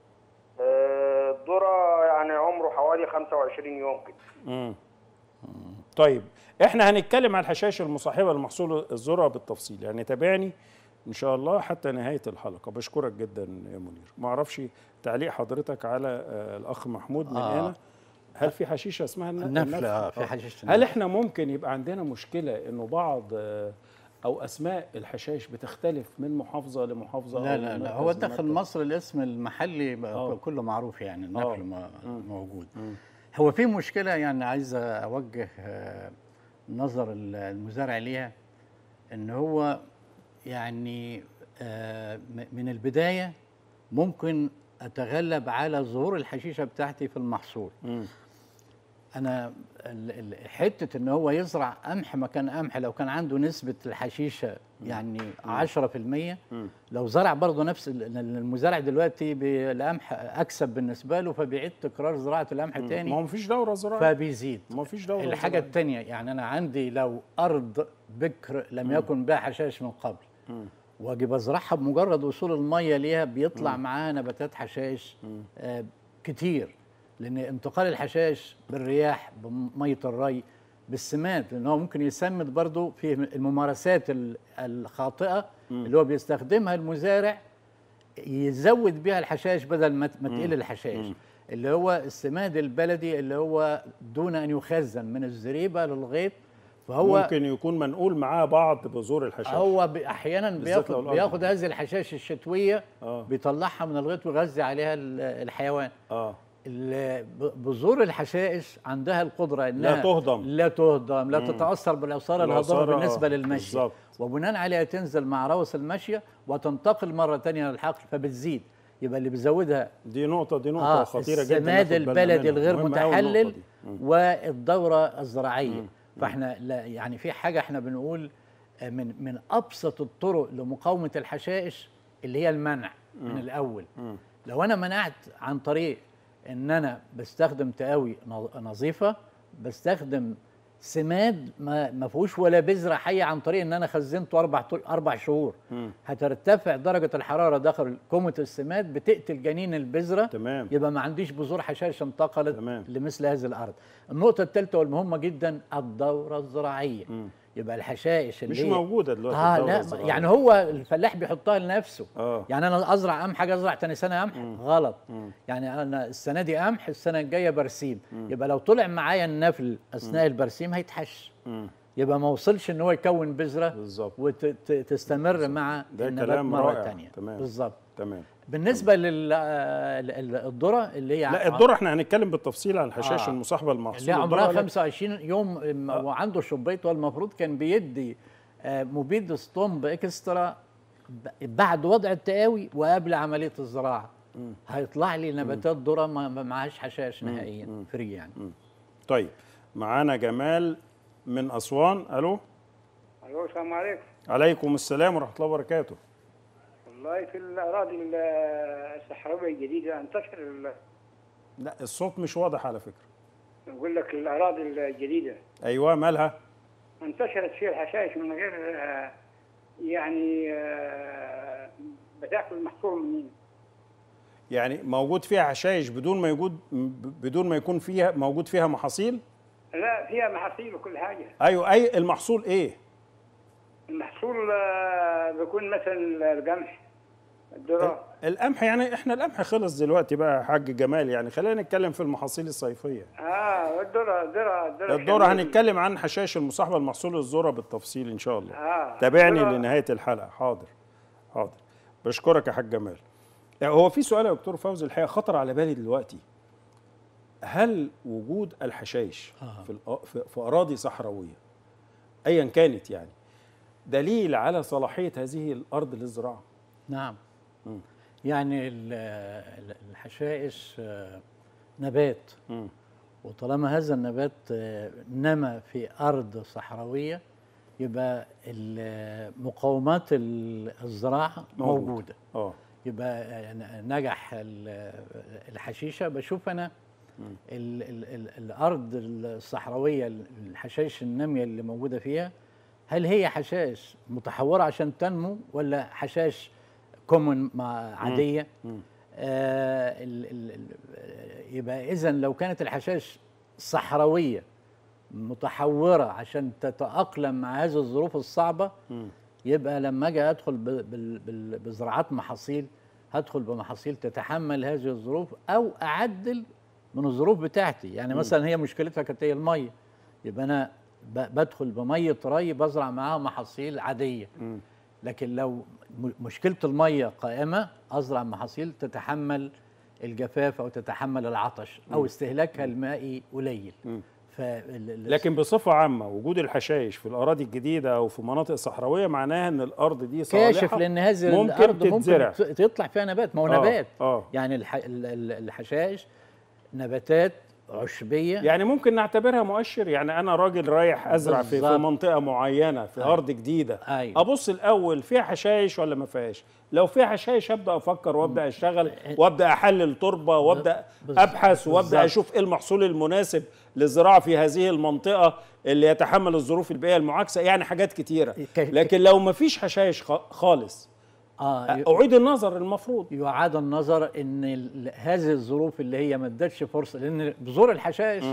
آه، الذره يعني عمره حوالي 25 يوم كده امم طيب احنا هنتكلم عن الحشائش المصاحبه لمحصول الذره بالتفصيل يعني تابعني ان شاء الله حتى نهايه الحلقه بشكرك جدا يا منير ما اعرفش تعليق حضرتك على آه، الاخ محمود من آه. هنا هل في حشيشه اسمها الن- النفل اه في حشيشه هل النفل. احنا ممكن يبقى عندنا مشكله انه بعض آه، او اسماء الحشائش بتختلف من محافظه لمحافظه لا أو لا من لا مركز هو داخل لمركز؟ مصر الاسم المحلي بقى آه. كله معروف يعني آه. النقل ما- موجود هو في مشكله يعني عايز اوجه آه، نظر ال- المزارع ليها ان هو يعني آه، م- من البدايه ممكن اتغلب على ظهور الحشيشه بتاعتي في المحصول مم. انا ال- ال- حته ان هو يزرع قمح مكان قمح لو كان عنده نسبه الحشيشه يعني 10% لو زرع برضه نفس ال- ال- المزارع دلوقتي بالقمح اكسب بالنسبه له فبيعيد تكرار زراعه القمح ما هو تاني مفيش دوره زراعيه فبيزيد ما فيش دوره الحاجه زراعية. الثانيه يعني انا عندي لو ارض بكر لم يكن بها حشائش من قبل واجي ازرعها بمجرد وصول الميه ليها بيطلع معاها نباتات حشائش آه كتير لان انتقال الحشائش بالرياح بميه الري بالسماد لان هو ممكن يسمد برضو في الممارسات ال- الخاطئه اللي هو بيستخدمها المزارع يزود بيها الحشائش بدل ما ما تقل الحشائش اللي هو السماد البلدي اللي هو دون ان يخزن من الزريبه للغيط فهو ممكن يكون منقول معاه بعض بذور الحشائش هو ب- احيانا بالذات لو بياخد الأرض بياخد حمراء. هذه الحشائش الشتويه آه. بيطلعها من الغيط ويغذي عليها ال- الحيوان اه ال- ب- بذور الحشائش عندها القدره انها تهضم. لا تهضم لا تتاثر بالعصاره العصارة، الهضمه بالنسبه آه، للمشي بالظبط. وبناء عليها تنزل مع روث المشيه وتنتقل مره ثانيه للحقل فبتزيد يبقى اللي بيزودها دي نقطه دي نقطه اه خطيره جدا السماد ناخد بالنا البلدي منها. الغير مهمة أوي النقطة متحلل دي. مم. والدوره الزراعيه فاحنا لا يعني في حاجه احنا بنقول آه، من من ابسط الطرق لمقاومه الحشائش اللي هي المنع من الاول لو انا منعت عن طريق ان انا بستخدم تقاوي نظ- نظيفه بستخدم سماد ما ما فيهوش ولا بذره حيه عن طريق ان انا خزنته اربع طول اربع شهور هترتفع درجه الحراره داخل كومه السماد بتقتل جنين البذره تمام. يبقى ما عنديش بذور حشائش انتقلت تمام. لمثل هذه الارض النقطه الثالثه والمهمه جدا الدوره الزراعيه يبقى الحشائش اللي مش هي موجوده دلوقتي اه الدورة لا الزراعية. يعني هو الفلاح بيحطها لنفسه آه. يعني انا ازرع قمح حاجه ازرع تاني سنه قمح غلط يعني انا السنه دي قمح السنه الجايه برسيم يبقى لو طلع معايا النفل اثناء البرسيم هيتحش يبقى ما وصلش ان هو يكون بذره بالظبط. وتستمر مع ده النبات كلام مره رائع. ثانيه تمام. بالظبط تمام بالنسبه للذره اللي هي لا الذره احنا هنتكلم بالتفصيل عن الحشائش آه. المصاحبه للمحصول اللي عمرها الذرة، 25 يوم م- وعنده شبيط والمفروض كان بيدي آه، مبيد ستومب اكسترا ب- بعد وضع التقاوي وقبل عمليه الزراعه هيطلع لي نباتات ذره ما ما معهاش حشائش نهائيا فري يعني طيب معانا جمال من اسوان الو الو السلام عليكم عليكم السلام ورحمه الله وبركاته والله في الاراضي ال- الصحراويه الجديده انتشر ال- لا الصوت مش واضح على فكره اقول لك الاراضي الجديده ايوه مالها انتشرت فيها الحشائش من غير آه، يعني آه، بتاكل المحصول منين يعني موجود فيها حشائش بدون ما يوجد ب- بدون ما يكون فيها موجود فيها محاصيل لا فيها محاصيل وكل حاجه ايوه اي المحصول ايه المحصول آه، بيكون مثلا القمح الذره القمح يعني احنا القمح خلص دلوقتي بقى يا حاج جمال يعني خلينا نتكلم في المحاصيل الصيفيه اه والذره الذره الذره الدورة الشمالية. هنتكلم عن حشائش المصاحبة لمحصول الذرة بالتفصيل إن شاء الله آه. تابعني الذرة- لنهاية الحلقة حاضر حاضر بشكرك يا حاج جمال يعني هو في سؤال يا دكتور فوزي الحقيقة خطر على بالي دلوقتي هل وجود الحشائش آه. في, الأ- في في أراضي صحراوية أيا كانت يعني دليل على صلاحية هذه الأرض للزراعة نعم يعني ال- ال- الحشائش آه، نبات مم. وطالما هذا النبات آه، نما في أرض صحراوية يبقى ال- مقومات ال- الزراعة موجود. موجودة اه يبقى آه، نجح ال- الحشيشة بشوف أنا ال ال ال الأرض الصحراوية الحشائش النامية اللي موجودة فيها هل هي حشائش متحورة عشان تنمو ولا حشائش كومن مع عادية آه ال ال ال يبقى إذا لو كانت الحشائش صحراوية متحورة عشان تتأقلم مع هذه الظروف الصعبة يبقى لما أجي أدخل ب- بال- بال- بزراعات محاصيل هدخل بمحاصيل تتحمل هذه الظروف أو أعدل من الظروف بتاعتي يعني مثلا هي مشكلتها كانت هي المية يبقى أنا ب- بدخل بمية ري بزرع معاها محاصيل عادية لكن لو م- مشكلة المية قائمة أزرع محاصيل تتحمل الجفاف أو تتحمل العطش أو استهلاكها المائي قليل فال- لكن بصفة عامة وجود الحشائش في الأراضي الجديدة أو في مناطق صحراوية معناها إن الأرض دي صالحة كاشف لان هذه ممكن الارض تتزرع ممكن ت- يطلع فيها نبات ما هو آه، نبات آه. يعني الح... ال- ال- الحشائش نباتات عشبيه يعني ممكن نعتبرها مؤشر يعني انا راجل رايح ازرع في, في بالظبط. منطقه معينه في أيوة. ارض جديده أيوة. ابص الاول فيها حشائش ولا ما فيهاش لو فيها حشائش ابدا افكر وابدا اشتغل وابدا احلل تربه وابدا بالظبط. ابحث وابدا بالظبط. اشوف ايه المحصول المناسب للزراعه في هذه المنطقه اللي يتحمل الظروف البيئيه المعاكسه يعني حاجات كتيره ك- لكن لو ما فيش حشائش خ- خالص اه ي- اعيد النظر المفروض يعاد النظر ان ال- هذه الظروف اللي هي ما ادتش فرصه لان بذور الحشائش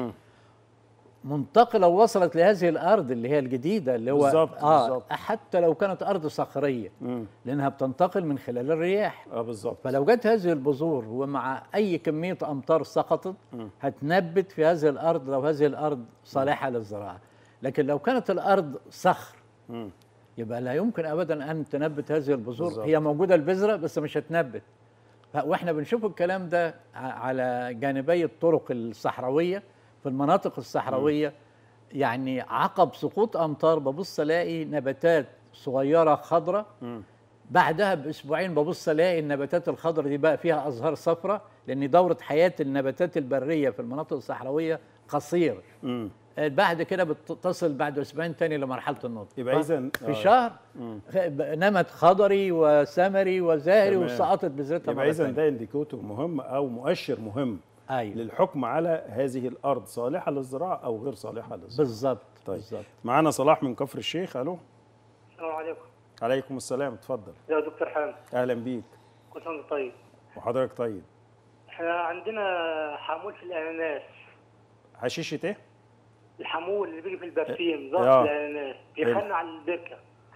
منتقله ووصلت لهذه الارض اللي هي الجديده اللي هو بالظبط، اه بالظبط. حتى لو كانت ارض صخريه لانها بتنتقل من خلال الرياح اه بالظبط فلو جت هذه البذور ومع اي كميه امطار سقطت هتنبت في هذه الارض لو هذه الارض صالحه للزراعه لكن لو كانت الارض صخر يبقى لا يمكن ابدا ان تنبت هذه البذور بالظبط. هي موجوده البذره بس مش هتنبت ف- واحنا بنشوف الكلام ده ع- على جانبي الطرق الصحراويه في المناطق الصحراويه يعني عقب سقوط امطار ببص الاقي نباتات صغيره خضراء بعدها باسبوعين ببص الاقي النباتات الخضراء دي بقى فيها ازهار صفراء لان دوره حياه النباتات البريه في المناطق الصحراويه قصير مم. آه، بعد كده بتصل بعد اسبوعين تاني لمرحله النضج يبقى ف- إذن- في آه. شهر خ- ب- نمت خضري وثمري وزاهري تمام. وسقطت بذرتها يبقى مرة اذا تانية. ده انديكيتور مهم او مؤشر مهم ايوه للحكم على هذه الارض صالحه للزراعه او غير صالحه للزراعه بالظبط طيب بالظبط معانا صلاح من كفر الشيخ الو السلام عليكم عليكم السلام اتفضل يا دكتور حامد اهلا بيك كل سنه وأنت طيب وحضرتك طيب احنا عندنا حمول في الاناناس حشيشه ايه الحمول اللي بيجي في البرسيم آه. ضغط الاناناس بيخنق على البركه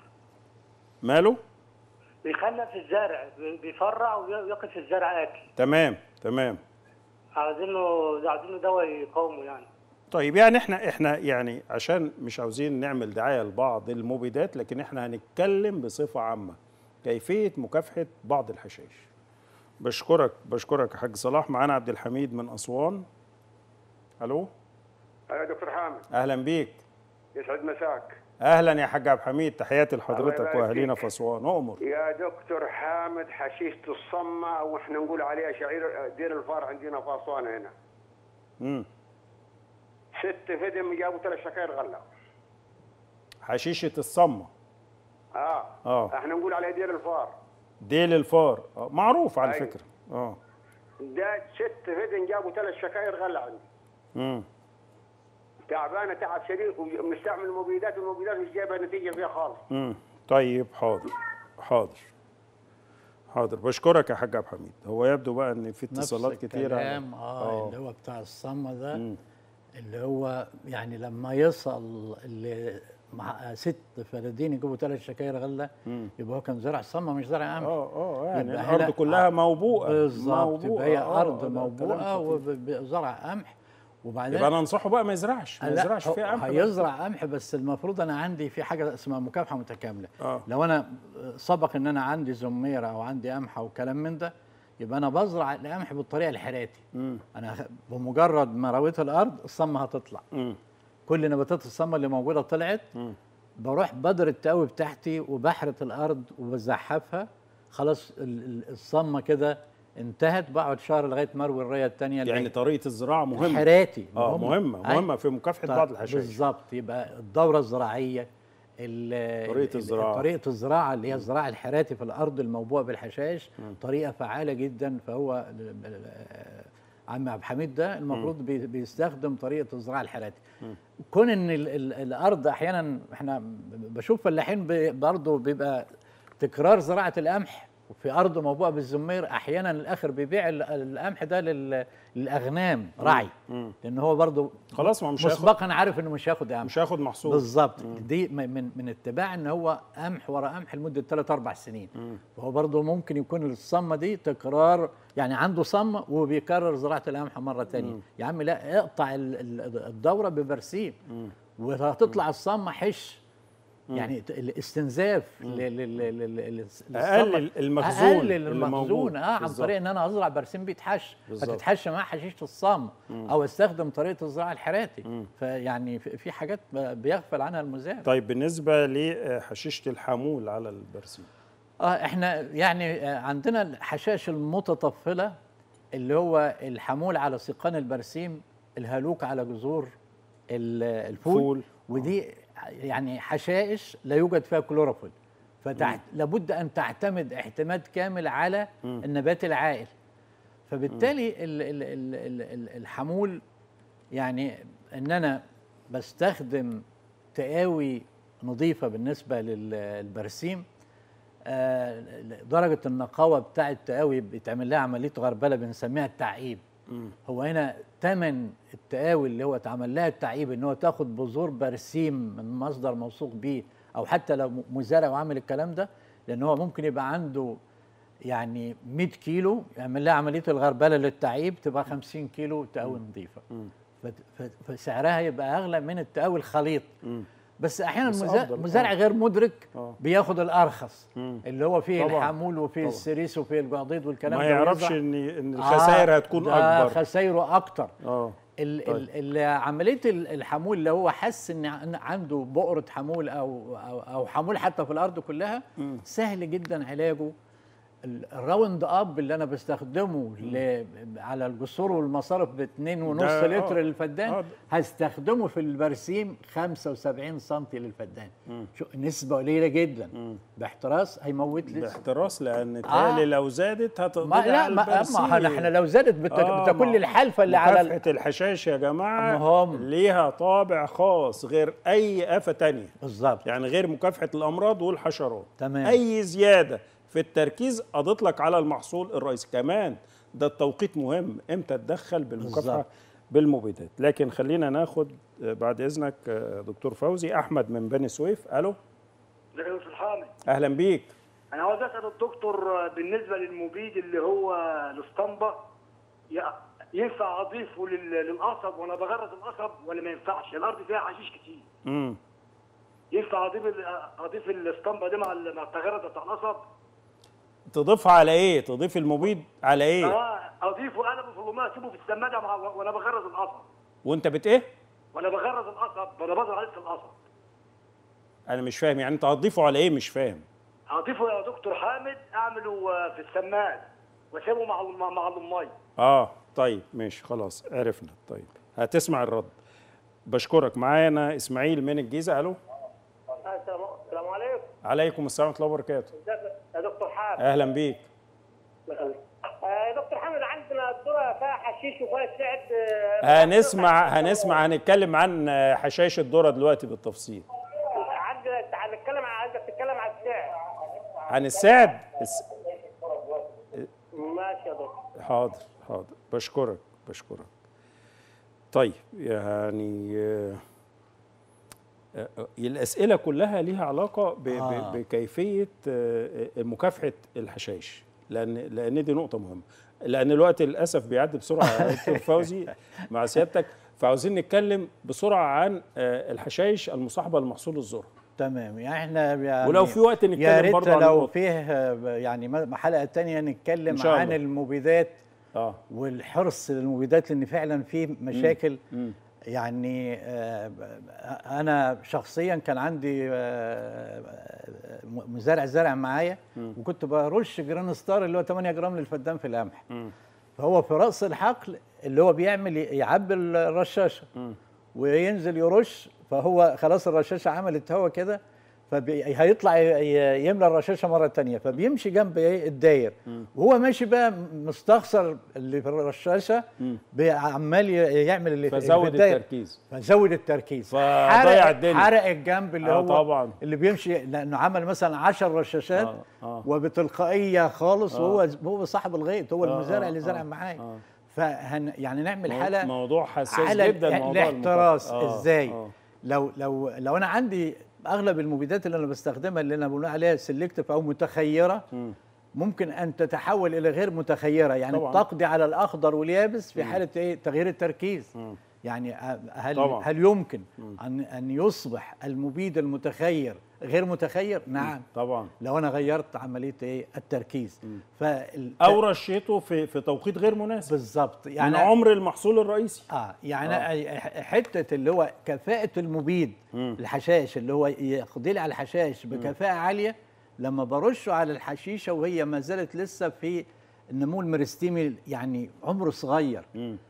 ماله بيخنق في الزرع بي- بيفرع ويقف في الزرع اكل تمام تمام عايزينه عايزينه دواء يقاومه يعني طيب يعني احنا احنا يعني عشان مش عاوزين نعمل دعايه لبعض المبيدات لكن احنا هنتكلم بصفه عامه كيفيه مكافحه بعض الحشائش بشكرك بشكرك يا حاج صلاح معانا عبد الحميد من اسوان الو يا دكتور حامد اهلا بيك يسعد مساك اهلا يا حاج عبد الحميد تحياتي الله لحضرتك يبارك واهالينا فيك. في اسوان اؤمر يا دكتور حامد حشيشة الصمة او احنا نقول عليها شعير دير الفار عندنا في اسوان هنا امم ست فدم جابوا ثلاث شكاير غلا حشيشه الصمه اه آه. احنا نقول عليها دير الفار ديل الفار آه، معروف على أيوة. فكره اه ده ست فدم جابوا ثلاث شكاير غلا عندي امم تعبانه تعب شديد ومستعمل مبيدات والمبيدات مش جايبه نتيجه فيها خالص امم طيب حاضر حاضر حاضر بشكرك يا حاج عبد الحميد هو يبدو بقى ان في نفس اتصالات كتيره الكلام اه اللي هو بتاع الصمة ده اللي هو يعني لما يصل اللي مع ست فدادين يجيبوا ثلاث شكاير غله يبقى هو كان زرع صمه مش زرع قمح اه اه يعني يبقى الارض هنا- كلها موبوءه بالظبط يبقى هي آه، ارض ده كلام موبوءه خطير. وزرع قمح وبعدين يبقى انا انصحه بقى ما يزرعش ما لا، يزرعش هو- فيها قمح بقى. هيزرع قمح بس المفروض انا عندي في حاجه اسمها مكافحه متكامله آه. لو انا سبق ان انا عندي زميره او عندي قمح او كلام من ده يبقى انا بزرع القمح بالطريقه الحراتي انا خ- بمجرد ما رويت الارض الصمه هتطلع مم. كل نباتات الصمه اللي موجوده طلعت بروح بدر التقوي بتاعتي وبحرة الارض وبزحفها خلاص ال- ال- الصمه كده انتهت بقعد شهر لغايه ما اروي الريه الثانيه يعني طريقه الزراعه مهمه حراتي اه مهمه أي. مهمه في مكافحه طيب، بعض الحشائش بالظبط يبقى الدوره الزراعيه ال- طريقة ال- الزراعة. طريقه الزراعه اللي هي الزراعه الحراتي في الارض الموبوءه بالحشائش طريقه فعاله جدا فهو ال- ال- عم عبد الحميد ده المفروض بي- بيستخدم طريقه الزراعه الحراتي كون ان ال ال الارض احيانا احنا بشوف فلاحين بي- برضه بيبقى تكرار زراعه القمح في ارض موبوءه بالزمير احيانا الاخر بيبيع ال- القمح ده لل- للاغنام رعي لان هو برضه خلاص ما هو مش هياخد مسبقا عارف انه مش هياخد قمح مش هياخد محصول بالظبط دي م- من من اتباع ان هو قمح ورا قمح لمده 3 4 سنين فهو برضه ممكن يكون الصمه دي تكرار يعني عنده صمه وبيكرر زراعه القمح مره تانية يا عم لا اقطع ال- ال- الدوره ببرسيم وهتطلع الصمه حش يعني ت- الاستنزاف ل- ل- ل- ل- ل- للصمة. أقلل المخزون اقلل اللي موجود. المخزون اه عن بالظبط. طريق ان انا ازرع برسيم بيتحش بالظبط. فتتحش معاه حشيشه الصم او استخدم طريقه الزراعه الحراتي فيعني في في حاجات ب- بيغفل عنها المزارع طيب بالنسبه لحشيشه الحمول على البرسيم اه احنا يعني آه، عندنا الحشائش المتطفله اللي هو الحمول على سيقان البرسيم الهالوك على جذور ال- الفول فول. ودي يعني حشائش لا يوجد فيها كلوروفيل فلابد ان تعتمد اعتماد كامل على النبات العائل فبالتالي ال ال ال ال ال الحمول يعني ان انا بستخدم تقاوي نظيفه بالنسبه للبرسيم آه، درجه النقاوه بتاع التقاوي بيتعمل لها عمليه غربله بنسميها التعقيب هو هنا ثمن التقاوي اللي هو اتعمل لها التعقيب ان هو تاخد بذور برسيم من مصدر موثوق بيه او حتى لو مزارع وعامل الكلام ده لان هو ممكن يبقى عنده يعني 100 كيلو يعمل لها عمليه الغربله للتعقيب تبقى 50 كيلو تقاوي نظيفه فت- فت- فسعرها يبقى اغلى من التقاوي الخليط بس احيانا بس المزا- أفضل. المزارع آه. غير مدرك آه. بياخد الارخص اللي هو فيه طبعاً. الحمول وفيه طبعاً. السريس وفيه الجعضيد والكلام ما ده يعرفش ويزرع. ان ان الخسائر آه، هتكون ده اكبر خسايره اكتر اه ال طيب. ال ال عمليه ال- الحمول اللي هو حس ان عن- عنده بؤره حمول او او, أو حمول حتى في الارض كلها سهل جدا علاجه ال- الراوند اب اللي انا بستخدمه ل- على الجسور والمصارف ب 2.5 ده- لتر آه. للفدان آه. هستخدمه في البرسيم 75 سم للفدان شو نسبه قليله جدا باحتراس هيموت لي باحتراس لان آه. تالي لو زادت هتقضي ما لا على ما, ما البرسيم. احنا لو زادت بت- آه، بتاكل ما- لي الحلفه اللي على ال- مكافحة الحشائش يا جماعة مهم. ليها طابع خاص غير أي آفة تانية بالظبط يعني غير مكافحة الأمراض والحشرات تمام. أي زيادة في التركيز قضت لك على المحصول الرئيسي كمان ده التوقيت مهم امتى تدخل بالمكافحة بالظبط. بالمبيدات لكن خلينا ناخد آه، بعد إذنك آه، دكتور فوزي أحمد من بني سويف ألو ازيك يا استاذ حامد أهلا بيك انا عاوز اسال الدكتور بالنسبه للمبيد اللي هو الاسطمبه ي- ينفع اضيفه لل- للقصب وانا بغرز القصب ولا ما ينفعش الارض فيها حشيش كتير مم. ينفع اضيف ال- اضيف الاسطمبه دي مع ال- مع التغرز بتاع القصب تضيفها على إيه تضيف المبيد على إيه اه اضيفه قلبه في الماء اسيبه في السماده مع وانا بغرز القصب وأنت بت إيه وانا بغرز القصب وانا بزرع لسه القصب أنا مش فاهم يعني أنت هتضيفه على إيه مش فاهم اضيفه يا دكتور حامد اعمله آه، في السماد واسيبه مع مع, مع المي اه طيب ماشي خلاص عرفنا طيب هتسمع الرد بشكرك معانا اسماعيل من الجيزه الو السلام عليكم عليكم السلام ورحمه الله وبركاته يا دكتور حامد اهلا بيك يا دكتور حامد عندنا الذره فيها حشيش وفيها سعد هنسمع هنسمع هنتكلم عن حشائش الذره دلوقتي بالتفصيل عندنا هنتكلم عن عايزك تتكلم عن السعر عن السعد الس... ماشي يا دكتور حاضر حاضر بشكرك بشكرك طيب يعني آه، آه، الاسئله كلها ليها علاقه ب- ب- آه. بكيفيه آه، مكافحه الحشائش لان لان دي نقطه مهمه لان الوقت للاسف بيعدي بسرعه يا دكتور فوزي مع سيادتك فعاوزين نتكلم بسرعه عن آه، الحشائش المصاحبه لمحصول الذره تمام يعني احنا يعني ولو في وقت يا نتكلم ريت برضه عن لو النقطة. فيه آه، يعني م- حلقه تانية نتكلم إن شاء عن الله. المبيدات اه والحرص للمبيدات لان فعلا في مشاكل مم. يعني آه، انا شخصيا كان عندي آه، م- مزارع زرع معايا وكنت برش جران ستار اللي هو 8 جرام للفدان في القمح مم. فهو في راس الحقل اللي هو بيعمل يعبي الرشاشه وينزل يرش فهو خلاص الرشاشه عملت هوا كده فهيطلع يملى الرشاشه مره تانية فبيمشي جنب ايه الداير وهو ماشي بقى مستخسر اللي في الرشاشه بي- عمال ي- يعمل اللي في- اللي في فزود الداير. التركيز فزود التركيز فضيع حرق- الدنيا. حرق الجنب اللي آه هو طبعاً. اللي بيمشي لانه عمل مثلا 10 رشاشات آه، آه. وبتلقائيه خالص وهو هو صاحب الغيط هو آه، المزارع آه، اللي زرع آه، معايا آه. فهن يعني نعمل مو- حلقه موضوع حساس على جدا ال- موضوع الاحتراس المكافحة. آه، ازاي آه. لو لو لو انا عندي اغلب المبيدات اللي انا بستخدمها اللي انا بقول عليها سيلكتيف او متخيره ممكن ان تتحول الى غير متخيره يعني طبعاً. تقضي على الاخضر واليابس في حاله ايه تغيير التركيز يعني هل طبعاً. هل يمكن ان ان يصبح المبيد المتخير غير متخير نعم طبعا لو انا غيرت عمليه ايه التركيز فال... او رشيته في في توقيت غير مناسب بالظبط يعني يعني عمر المحصول الرئيسي اه يعني آه. حته اللي هو كفاءه المبيد الحشائش اللي هو يقضي لي على الحشائش بكفاءه عاليه لما برشه على الحشيشه وهي ما زالت لسه في النمو الميرستيمي يعني عمره صغير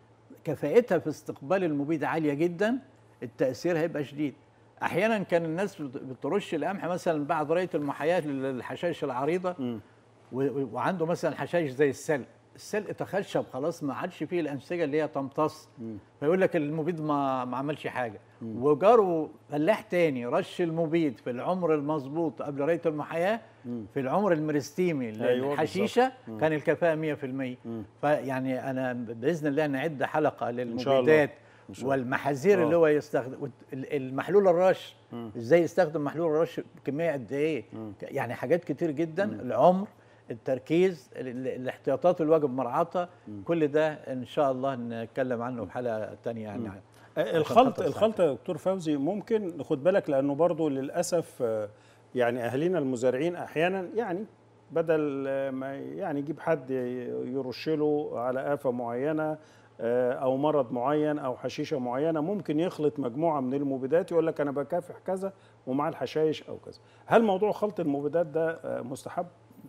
كفاءتها في استقبال المبيد عاليه جدا التاثير هيبقى شديد احيانا كان الناس بت- بترش القمح مثلا بعد ريه المحاياه للحشائش العريضه و- و- وعنده مثلا حشائش زي السلق السلق تخشب خلاص ما عادش فيه الانسجه اللي هي تمتص فيقول لك المبيد ما ما عملش حاجه وجاره فلاح تاني رش المبيد في العمر المظبوط قبل ريه المحاياه في العمر الميرستيمي أيوة للحشيشه كان الكفاءه 100% فيعني انا باذن الله نعد حلقه شاء الله. للمبيدات إن شاء الله. والمحاذير آه. اللي هو يستخدم والت- ال- المحلول الرش ازاي يستخدم محلول الرش بكميه قد ايه يعني حاجات كتير جدا العمر التركيز ال- ال- الاحتياطات اللي واجب مراعاتها كل ده ان شاء الله نتكلم عنه في حلقه تانية يعني عشان الخلط خاطر الخلط يا دكتور فوزي ممكن ناخد بالك لانه برضو للاسف آه، يعني اهالينا المزارعين احيانا يعني بدل آه، ما يعني يجيب حد ي- يرش له على آفة معينة آه، أو مرض معين أو حشيشة معينة ممكن يخلط مجموعة من المبيدات يقول لك أنا بكافح كذا ومع الحشائش أو كذا هل موضوع خلط المبيدات ده آه، مستحب؟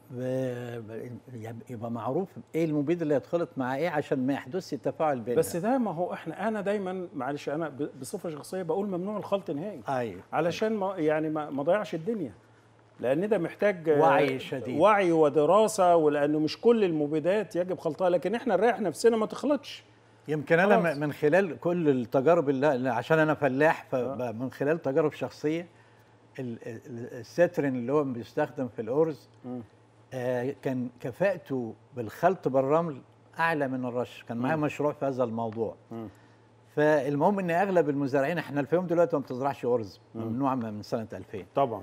ب- ب- يبقى معروف ايه المبيد اللي يتخلط مع ايه عشان ما يحدثش تفاعل بينهم بس ده ما هو احنا انا دايما معلش انا ب- بصفه شخصيه بقول ممنوع الخلط نهائي ايوه علشان ما يعني ما ما ضيعش الدنيا لان ده محتاج آه، وعي شديد. وعي ودراسه ولانه مش كل المبيدات يجب خلطها لكن احنا نريح نفسنا ما تخلطش يمكن انا خلاص. م- من خلال كل التجارب اللي اللي- عشان انا فلاح فمن خلال تجارب شخصيه ال- ال- السترين اللي هو بيستخدم في الارز آه كان كفاءته بالخلط بالرمل اعلى من الرش كان معايا مشروع في هذا الموضوع فالمهم ان اغلب المزارعين احنا الفيوم دلوقتي ما بتزرعش ارز ممنوع من سنه 2000 طبعا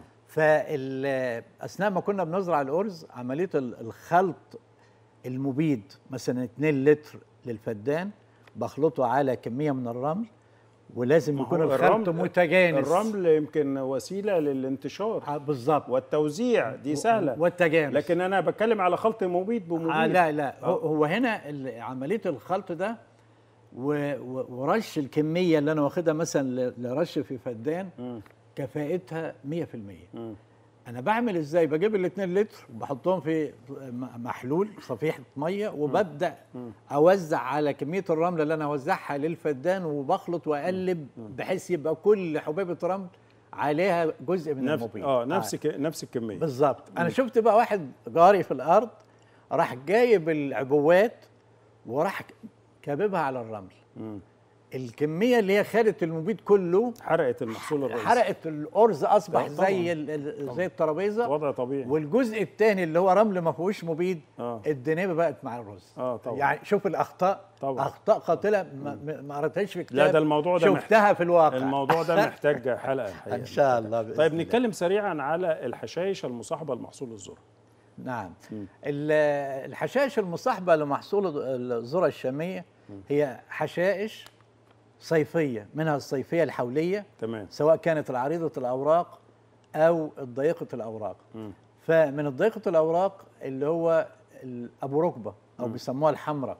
فاثناء ما كنا بنزرع الارز عمليه ال- الخلط المبيد مثلا 2 لتر للفدان بخلطه على كميه من الرمل ولازم ما يكون هو الخلط الرمل- متجانس الرمل يمكن وسيله للانتشار آه، بالظبط والتوزيع دي سهله والتجانس لكن انا بتكلم على خلط مبيد بمبيد آه لا لا هو, هو هنا ال- عمليه الخلط ده و- و- ورش الكميه اللي انا واخدها مثلا ل- لرش في فدان كفاءتها 100% انا بعمل ازاي بجيب ال 2 لتر وبحطهم في م- محلول صفيحه ميه وببدا اوزع على كميه الرمله اللي انا اوزعها للفدان وبخلط واقلب بحيث يبقى كل حبيبه رمل عليها جزء من نفس المبيد اه نفس ك... نفس الكميه بالظبط انا شفت بقى واحد جاري في الارض راح جايب العبوات وراح كاببها على الرمل الكميه اللي هي خدت المبيد كله حرقت المحصول الرئيسي حرقت الارز اصبح لا، طبعاً. زي ال- ال- زي الترابيزه وضع طبيعي والجزء الثاني اللي هو رمل ما فيهوش مبيد آه. الدنيا بقت مع الرز آه، طبعاً. يعني شوف الاخطاء طبعاً. اخطاء قاتله ما, ما- ما قريتهاش في كتاب لا، ده الموضوع ده محت- شفتها في الواقع الموضوع ده محتاج حلقه الحقيقه ان شاء الله بإذن طيب الله. نتكلم سريعا على الحشائش المصاحبه لمحصول الذره نعم ال- الحشائش المصاحبه لمحصول الذره الشاميه هي حشائش صيفيه منها الصيفيه الحوليه تمام سواء كانت العريضه الاوراق او الضيقه الاوراق فمن الضيقه الاوراق اللي هو ال- ابو ركبه او بيسموها الحمراء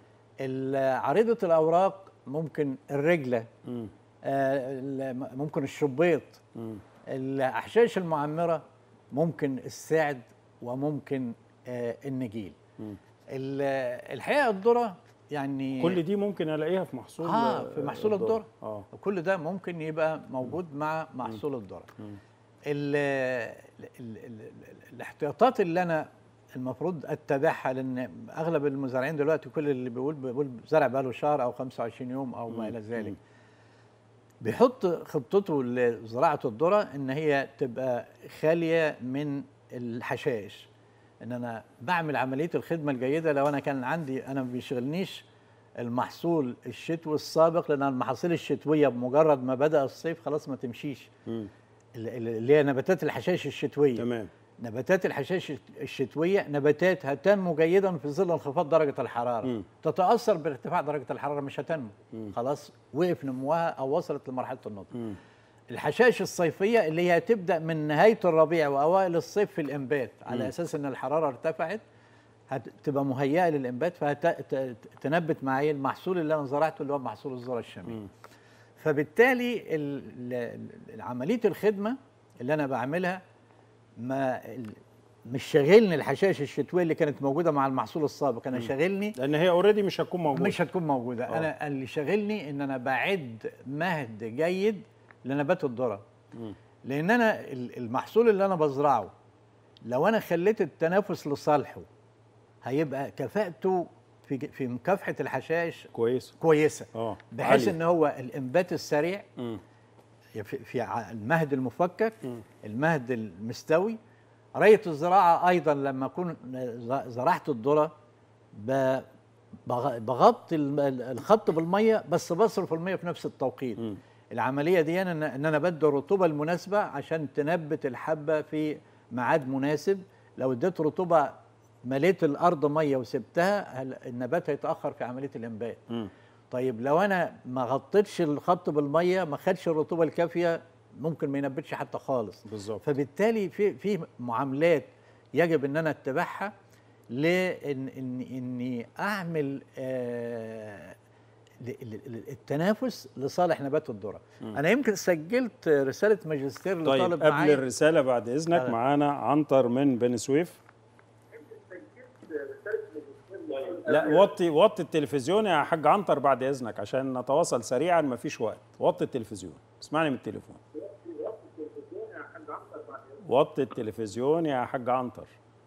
عريضه الاوراق ممكن الرجله مم. آه، ال- ممكن الشبيط الاحشائش المعمره ممكن السعد وممكن آه، النجيل ال- الحقيقه الذره يعني كل دي ممكن الاقيها في محصول اه في محصول الذره اه وكل ده ممكن يبقى موجود مع محصول الذره ال- ال- ال- ال- الاحتياطات اللي انا المفروض اتبعها لان اغلب المزارعين دلوقتي كل اللي بيقول بيقول زرع بقاله شهر او 25 يوم او ما الى ذلك بيحط خطته لزراعه الذره ان هي تبقى خاليه من الحشائش ان انا بعمل عمليه الخدمه الجيده لو انا كان عندي انا ما بيشغلنيش المحصول الشتوي السابق لان المحاصيل الشتويه بمجرد ما بدا الصيف خلاص ما تمشيش ال- ال- اللي هي نباتات الحشائش الشتويه تمام نباتات الحشائش الشتويه نباتات هتنمو جيدا في ظل انخفاض درجه الحراره مم. تتاثر بارتفاع درجه الحراره مش هتنمو خلاص وقف نموها او وصلت لمرحله النضج مم. الحشائش الصيفيه اللي هي هتبدا من نهايه الربيع واوائل الصيف في الانبات على اساس ان الحراره ارتفعت هتبقى مهيئه للانبات فهتنبت معايا المحصول اللي انا زرعته اللي هو محصول الذره الشاميه فبالتالي ال- ال- ال- عمليه الخدمه اللي انا بعملها ما ال- مش شاغلني الحشائش الشتويه اللي كانت موجوده مع المحصول السابق انا شاغلني لان هي اوريدي مش هتكون موجوده مش هتكون موجوده آه. انا اللي شاغلني ان انا بعد مهد جيد لنبات الذره لان انا ال- المحصول اللي انا بزرعه لو انا خليت التنافس لصالحه هيبقى كفاءته في ج- في مكافحه الحشائش كويس كويسه اه بحيث عالية. ان هو الانبات السريع مم. في, في ع- المهد المفكك المهد المستوي رية الزراعة أيضا لما أكون ز- زرعت الذرة ب- بغ- بغطي الم- الخط بالمية بس بصرف المية في نفس التوقيت العملية دي أنا إن أنا بدي الرطوبة المناسبة عشان تنبت الحبة في ميعاد مناسب لو اديت رطوبة مليت الأرض مية وسبتها هل- النبات هيتأخر في عملية الإنبات مم. طيب لو انا ما غطيتش الخط بالميه ما خدش الرطوبه الكافيه ممكن ما ينبتش حتى خالص بالظبط فبالتالي في في معاملات يجب ان انا اتبعها لان ان اني اعمل آه ل- ل- ل- التنافس لصالح نبات الذره انا يمكن سجلت رساله ماجستير طيب لطالب قبل معايا الرساله بعد اذنك آه. معانا عنتر من بني سويف لا وطي وطي التلفزيون يا حاج عنتر بعد اذنك عشان نتواصل سريعا مفيش وقت وطي التلفزيون اسمعني من التليفون وطي التلفزيون يا حاج عنتر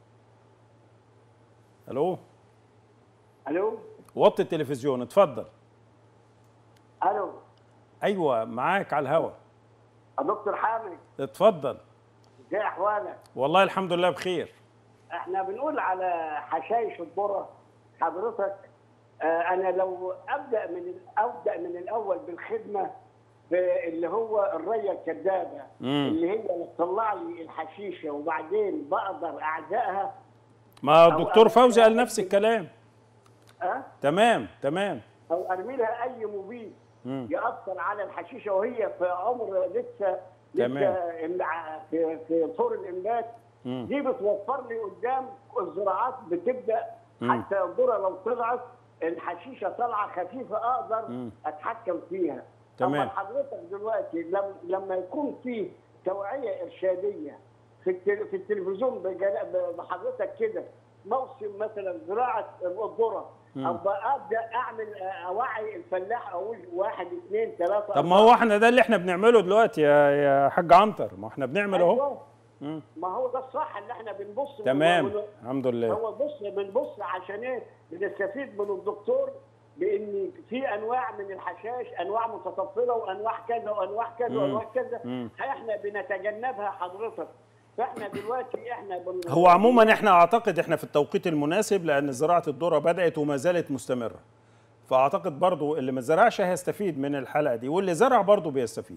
الو الو وطي التلفزيون اتفضل الو ايوه معاك على الهوا يا دكتور حامد اتفضل ازي احوالك والله الحمد لله بخير احنا بنقول على حشائش الذره حضرتك آه انا لو ابدا من ال- ابدا من الاول بالخدمه في اللي هو الريه الكدابه مم. اللي هي بتطلع لي الحشيشه وبعدين بقدر اعزقها ما أو الدكتور أنا- فوزي قال نفس الكلام أه؟ تمام تمام او ارمي لها اي مبيد مم. ياثر على الحشيشه وهي في عمر لسه تمام. لسه إمع- في في طور الانبات مم. دي بتوفر لي قدام الزراعات بتبدا مم. حتى الذره لو طلعت الحشيشه طالعه خفيفه اقدر مم. اتحكم فيها تمام. أما حضرتك دلوقتي لم لما يكون في توعيه ارشاديه في التل- في التلفزيون بجلا- ب- بحضرتك كده موسم مثلا زراعه الذره ابقى ابدا اعمل آه، اوعي الفلاح اقول واحد اثنين ثلاثه طب ما هو احنا ده اللي احنا بنعمله دلوقتي يا يا حاج عنتر ما احنا بنعمل اهو أيوة. مم. ما هو ده الصح اللي احنا بنبص تمام ون- الحمد لله هو بص بنبص عشان ايه بنستفيد من الدكتور بان في انواع من الحشائش انواع متطفله وانواع كذا وانواع كذا وانواع كذا احنا بنتجنبها حضرتك فاحنا دلوقتي احنا بن... هو عموما احنا اعتقد احنا في التوقيت المناسب لان زراعه الذره بدات وما زالت مستمره فاعتقد برضو اللي ما زرعش هيستفيد من الحلقه دي واللي زرع برضو بيستفيد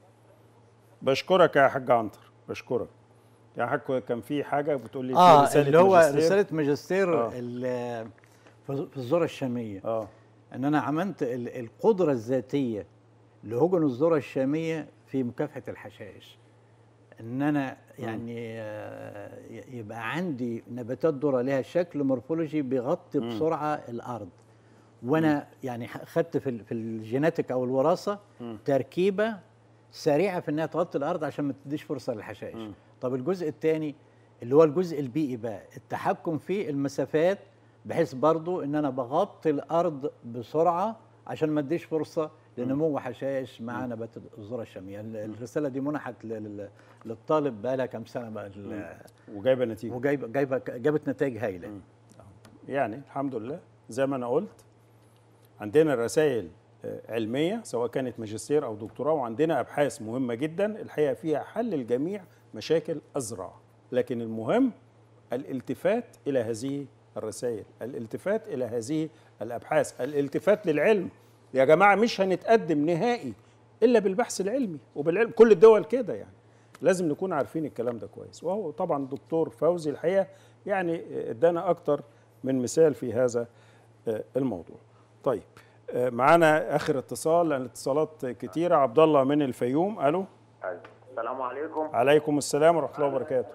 بشكرك يا حاج عنتر بشكرك يا حاج كان في حاجه بتقول لي في اه رسالة اللي هو ماجستير. رساله ماجستير آه. ال- في في الذره الشاميه اه ان انا عملت ال- القدره الذاتيه لهجن الذره الشاميه في مكافحه الحشائش ان انا يعني آه، ي- يبقى عندي نباتات ذره لها شكل مورفولوجي بيغطي بسرعه الارض وانا يعني ح- خدت في ال- في الجيناتيك او الوراثه تركيبه سريعه في انها تغطي الارض عشان ما تديش فرصه للحشائش طب الجزء الثاني اللي هو الجزء البيئي بقى التحكم في المسافات بحيث برضو ان انا بغطي الارض بسرعه عشان ما اديش فرصه لنمو حشائش مع نبات الذره الشاميه ال- الرساله دي منحت لل- للطالب بقى لها كام سنه بقى ال- وجايبه نتيجه وجايبه جايبه جابت نتائج هايله يعني الحمد لله زي ما انا قلت عندنا رسائل آه، علميه سواء كانت ماجستير او دكتوراه وعندنا ابحاث مهمه جدا الحقيقه فيها حل لجميع مشاكل الزراعه لكن المهم الالتفات الى هذه الرسائل الالتفات الى هذه الابحاث الالتفات للعلم يا جماعه مش هنتقدم نهائي الا بالبحث العلمي وبالعلم كل الدول كده يعني لازم نكون عارفين الكلام ده كويس وهو طبعا الدكتور فوزي الحقيقه يعني ادانا اكتر من مثال في هذا آه، الموضوع طيب آه، معانا اخر اتصال لان الاتصالات كتيره عبد الله من الفيوم الو السلام عليكم عليكم السلام ورحمه الله وبركاته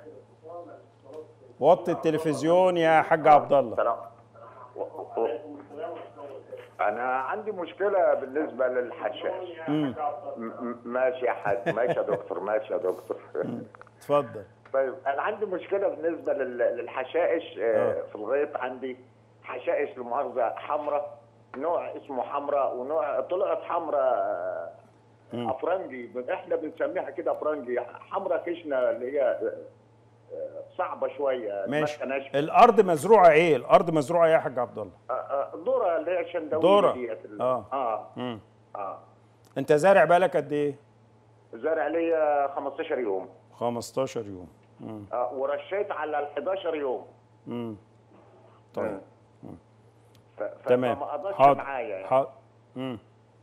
وطي التلفزيون يا حاج عبد الله سلام و- و- انا عندي مشكله بالنسبه للحشاش م- م- ماشي يا حاج ماشي يا دكتور ماشي يا دكتور اتفضل طيب انا عندي مشكله بالنسبه لل- للحشائش آه، في الغيط عندي حشائش لمؤاخذه حمراء نوع اسمه حمراء ونوع طلعت حمراء افرنجي احنا بنسميها كده افرنجي حمراء خشنه اللي هي آه، آه، صعبه شويه ماشي المسكة ناشفة. الارض مزروعه ايه الارض مزروعه ايه يا حاج عبد الله آه، آه، ذره اللي هي شندويه ذرة. ديت ال- آه. اه مم. اه انت زارع بالك قد ايه زارع ليا 15 يوم 15 يوم مم. آه ورشيت على ال 11 يوم مم. طيب ف- ف- تمام فما قضتش حاضر معايا يعني. حاضر مم.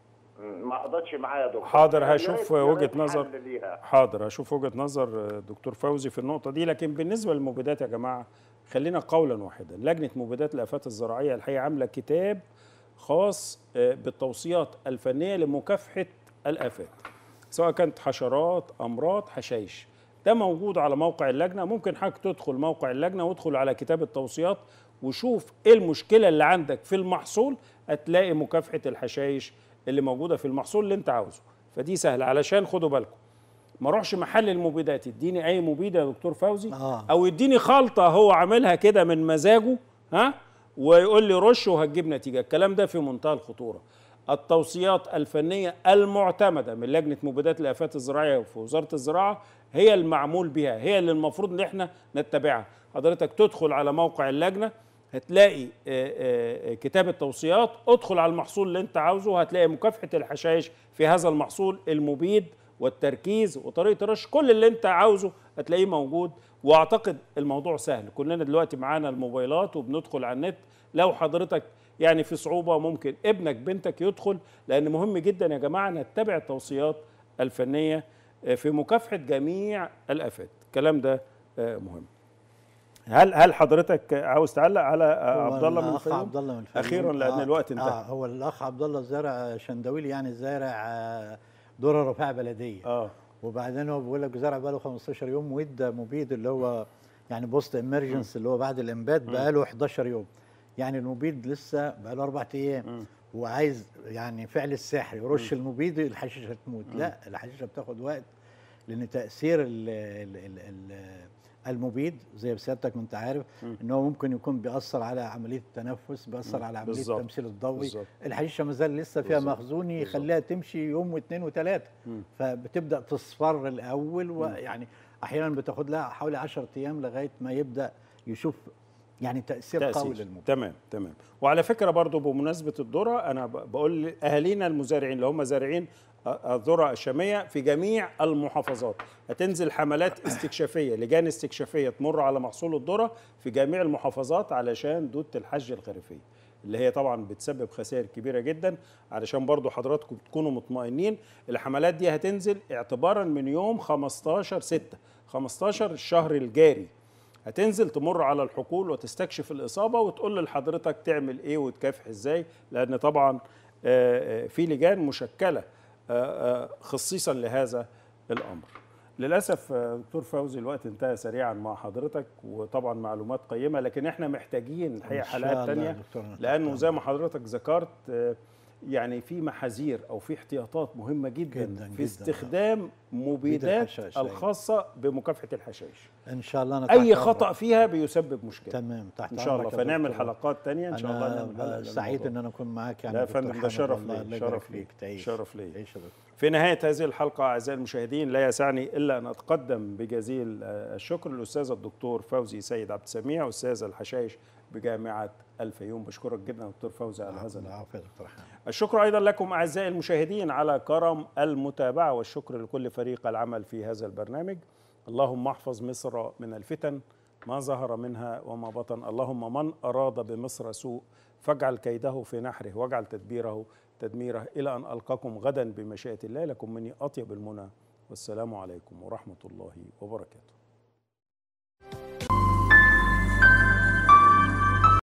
ما قضتش معايا يا دكتور حاضر يا هشوف ريت- يا وجهة ريت نظر حل ليها. حاضر هشوف وجهة نظر دكتور فوزي في النقطة دي لكن بالنسبة للمبيدات يا جماعة خلينا قولا واحدا لجنة مبيدات الآفات الزراعية الحقيقة عاملة كتاب خاص آه، بالتوصيات الفنية لمكافحة الآفات سواء كانت حشرات أمراض حشائش ده موجود على موقع اللجنة ممكن حضرتك تدخل موقع اللجنة وادخل على كتاب التوصيات وشوف ايه المشكلة اللي عندك في المحصول هتلاقي مكافحة الحشائش اللي موجودة في المحصول اللي انت عاوزه فدي سهلة علشان خدوا بالكم ما اروحش محل المبيدات يديني اي مبيد يا دكتور فوزي آه. او يديني خلطة هو عاملها كده من مزاجه ها ويقول لي رش وهتجيب نتيجة الكلام ده في منتهى الخطورة التوصيات الفنية المعتمدة من لجنة مبيدات الآفات الزراعية في وزارة الزراعة هي المعمول بها هي اللي المفروض ان احنا نتبعها حضرتك تدخل على موقع اللجنة هتلاقي آه، آه، آه، كتاب التوصيات ادخل على المحصول اللي انت عاوزه هتلاقي مكافحة الحشائش في هذا المحصول المبيد والتركيز وطريقة الرش كل اللي انت عاوزه هتلاقيه موجود واعتقد الموضوع سهل كلنا دلوقتي معانا الموبايلات وبندخل على النت لو حضرتك يعني في صعوبة ممكن ابنك بنتك يدخل لأن مهم جدا يا جماعة نتبع التوصيات الفنية آه، في مكافحة جميع الآفات الكلام ده آه، مهم هل هل حضرتك عاوز تعلق على آه، هو عبد الله من الأخ الفيوم عبد الله من الفيوم اخيرا لان آه الوقت اه انتهى هو الاخ عبد الله زارع شندويل يعني زارع آه، ذره رفاع بلديه اه وبعدين هو بيقول لك زرع بقى له 15 يوم وادى مبيد اللي هو يعني بوست امرجنس اللي هو بعد الانبات بقى له 11 يوم يعني المبيد لسه بقى له اربع ايام وعايز يعني فعل السحر يرش المبيد الحشيشه هتموت لا الحشيشه بتاخد وقت لان تاثير ال ال ال ال المبيد زي سيادتك ما انت عارف ان هو ممكن يكون بيأثر على عمليه التنفس بيأثر على عمليه بالظبط. التمثيل الضوئي بالظبط. الحشيشه ما زال لسه فيها بالظبط. مخزون يخليها تمشي يوم واثنين وثلاثه فبتبدا تصفر الاول ويعني احيانا بتاخد لها حوالي 10 ايام لغايه ما يبدا يشوف يعني تاثير, تأثير. قوي للمبيد تمام تمام وعلى فكره برضو بمناسبه الذره انا ب- بقول لاهالينا المزارعين اللي هم زارعين آه، الذره الشاميه في جميع المحافظات هتنزل حملات استكشافيه لجان استكشافيه تمر على محصول الذره في جميع المحافظات علشان دوده الحج الخريفيه اللي هي طبعا بتسبب خسائر كبيره جدا علشان برضو حضراتكم تكونوا مطمئنين الحملات دي هتنزل اعتبارا من يوم 15 6 15 الشهر الجاري هتنزل تمر على الحقول وتستكشف الإصابة وتقول لحضرتك تعمل إيه وتكافح إزاي لأن طبعا آه، آه، في لجان مشكلة آه، آه، خصيصا لهذا الأمر للأسف آه، دكتور فوزي الوقت انتهى سريعا مع حضرتك وطبعا معلومات قيمة لكن احنا محتاجين الحقيقة إن شاء حلقات الله يا تانية دكتور نتحدث لأنه زي عنها. ما حضرتك ذكرت آه، يعني في محاذير أو في احتياطات مهمة جدا, جداً في جداً. استخدام مبيدات الحشائش، أيوة. الخاصة بمكافحة الحشائش ان شاء الله أنا اي تحت خطا أمرك. فيها بيسبب مشكله تمام تحت ان شاء الله أمرك يا فنعمل دكتور. حلقات تانية ان شاء الله نعمل حلقة انا للموضوع. سعيد ان انا اكون معاك يعني لا يا دكتور فندم ده حامد، شرف والله لي الله يبارك شرف لي فيك تعيش شرف لي تعيش يا دكتور في نهاية هذه الحلقة أعزائي المشاهدين لا يسعني إلا أن أتقدم بجزيل آه، الشكر للأستاذ الدكتور فوزي سيد عبد السميع أستاذ الحشائش بجامعة الفيوم بشكرك جدا دكتور فوزي على هذا اللقاء. العفو يا دكتور حامد الشكر أيضا لكم أعزائي المشاهدين على كرم المتابعة والشكر لكل فريق العمل في هذا البرنامج اللهم احفظ مصر من الفتن ما ظهر منها وما بطن اللهم من أراد بمصر سوء فاجعل كيده في نحره واجعل تدبيره تدميره إلى أن ألقاكم غدا بمشيئة الله لكم مني أطيب المنى والسلام عليكم ورحمة الله وبركاته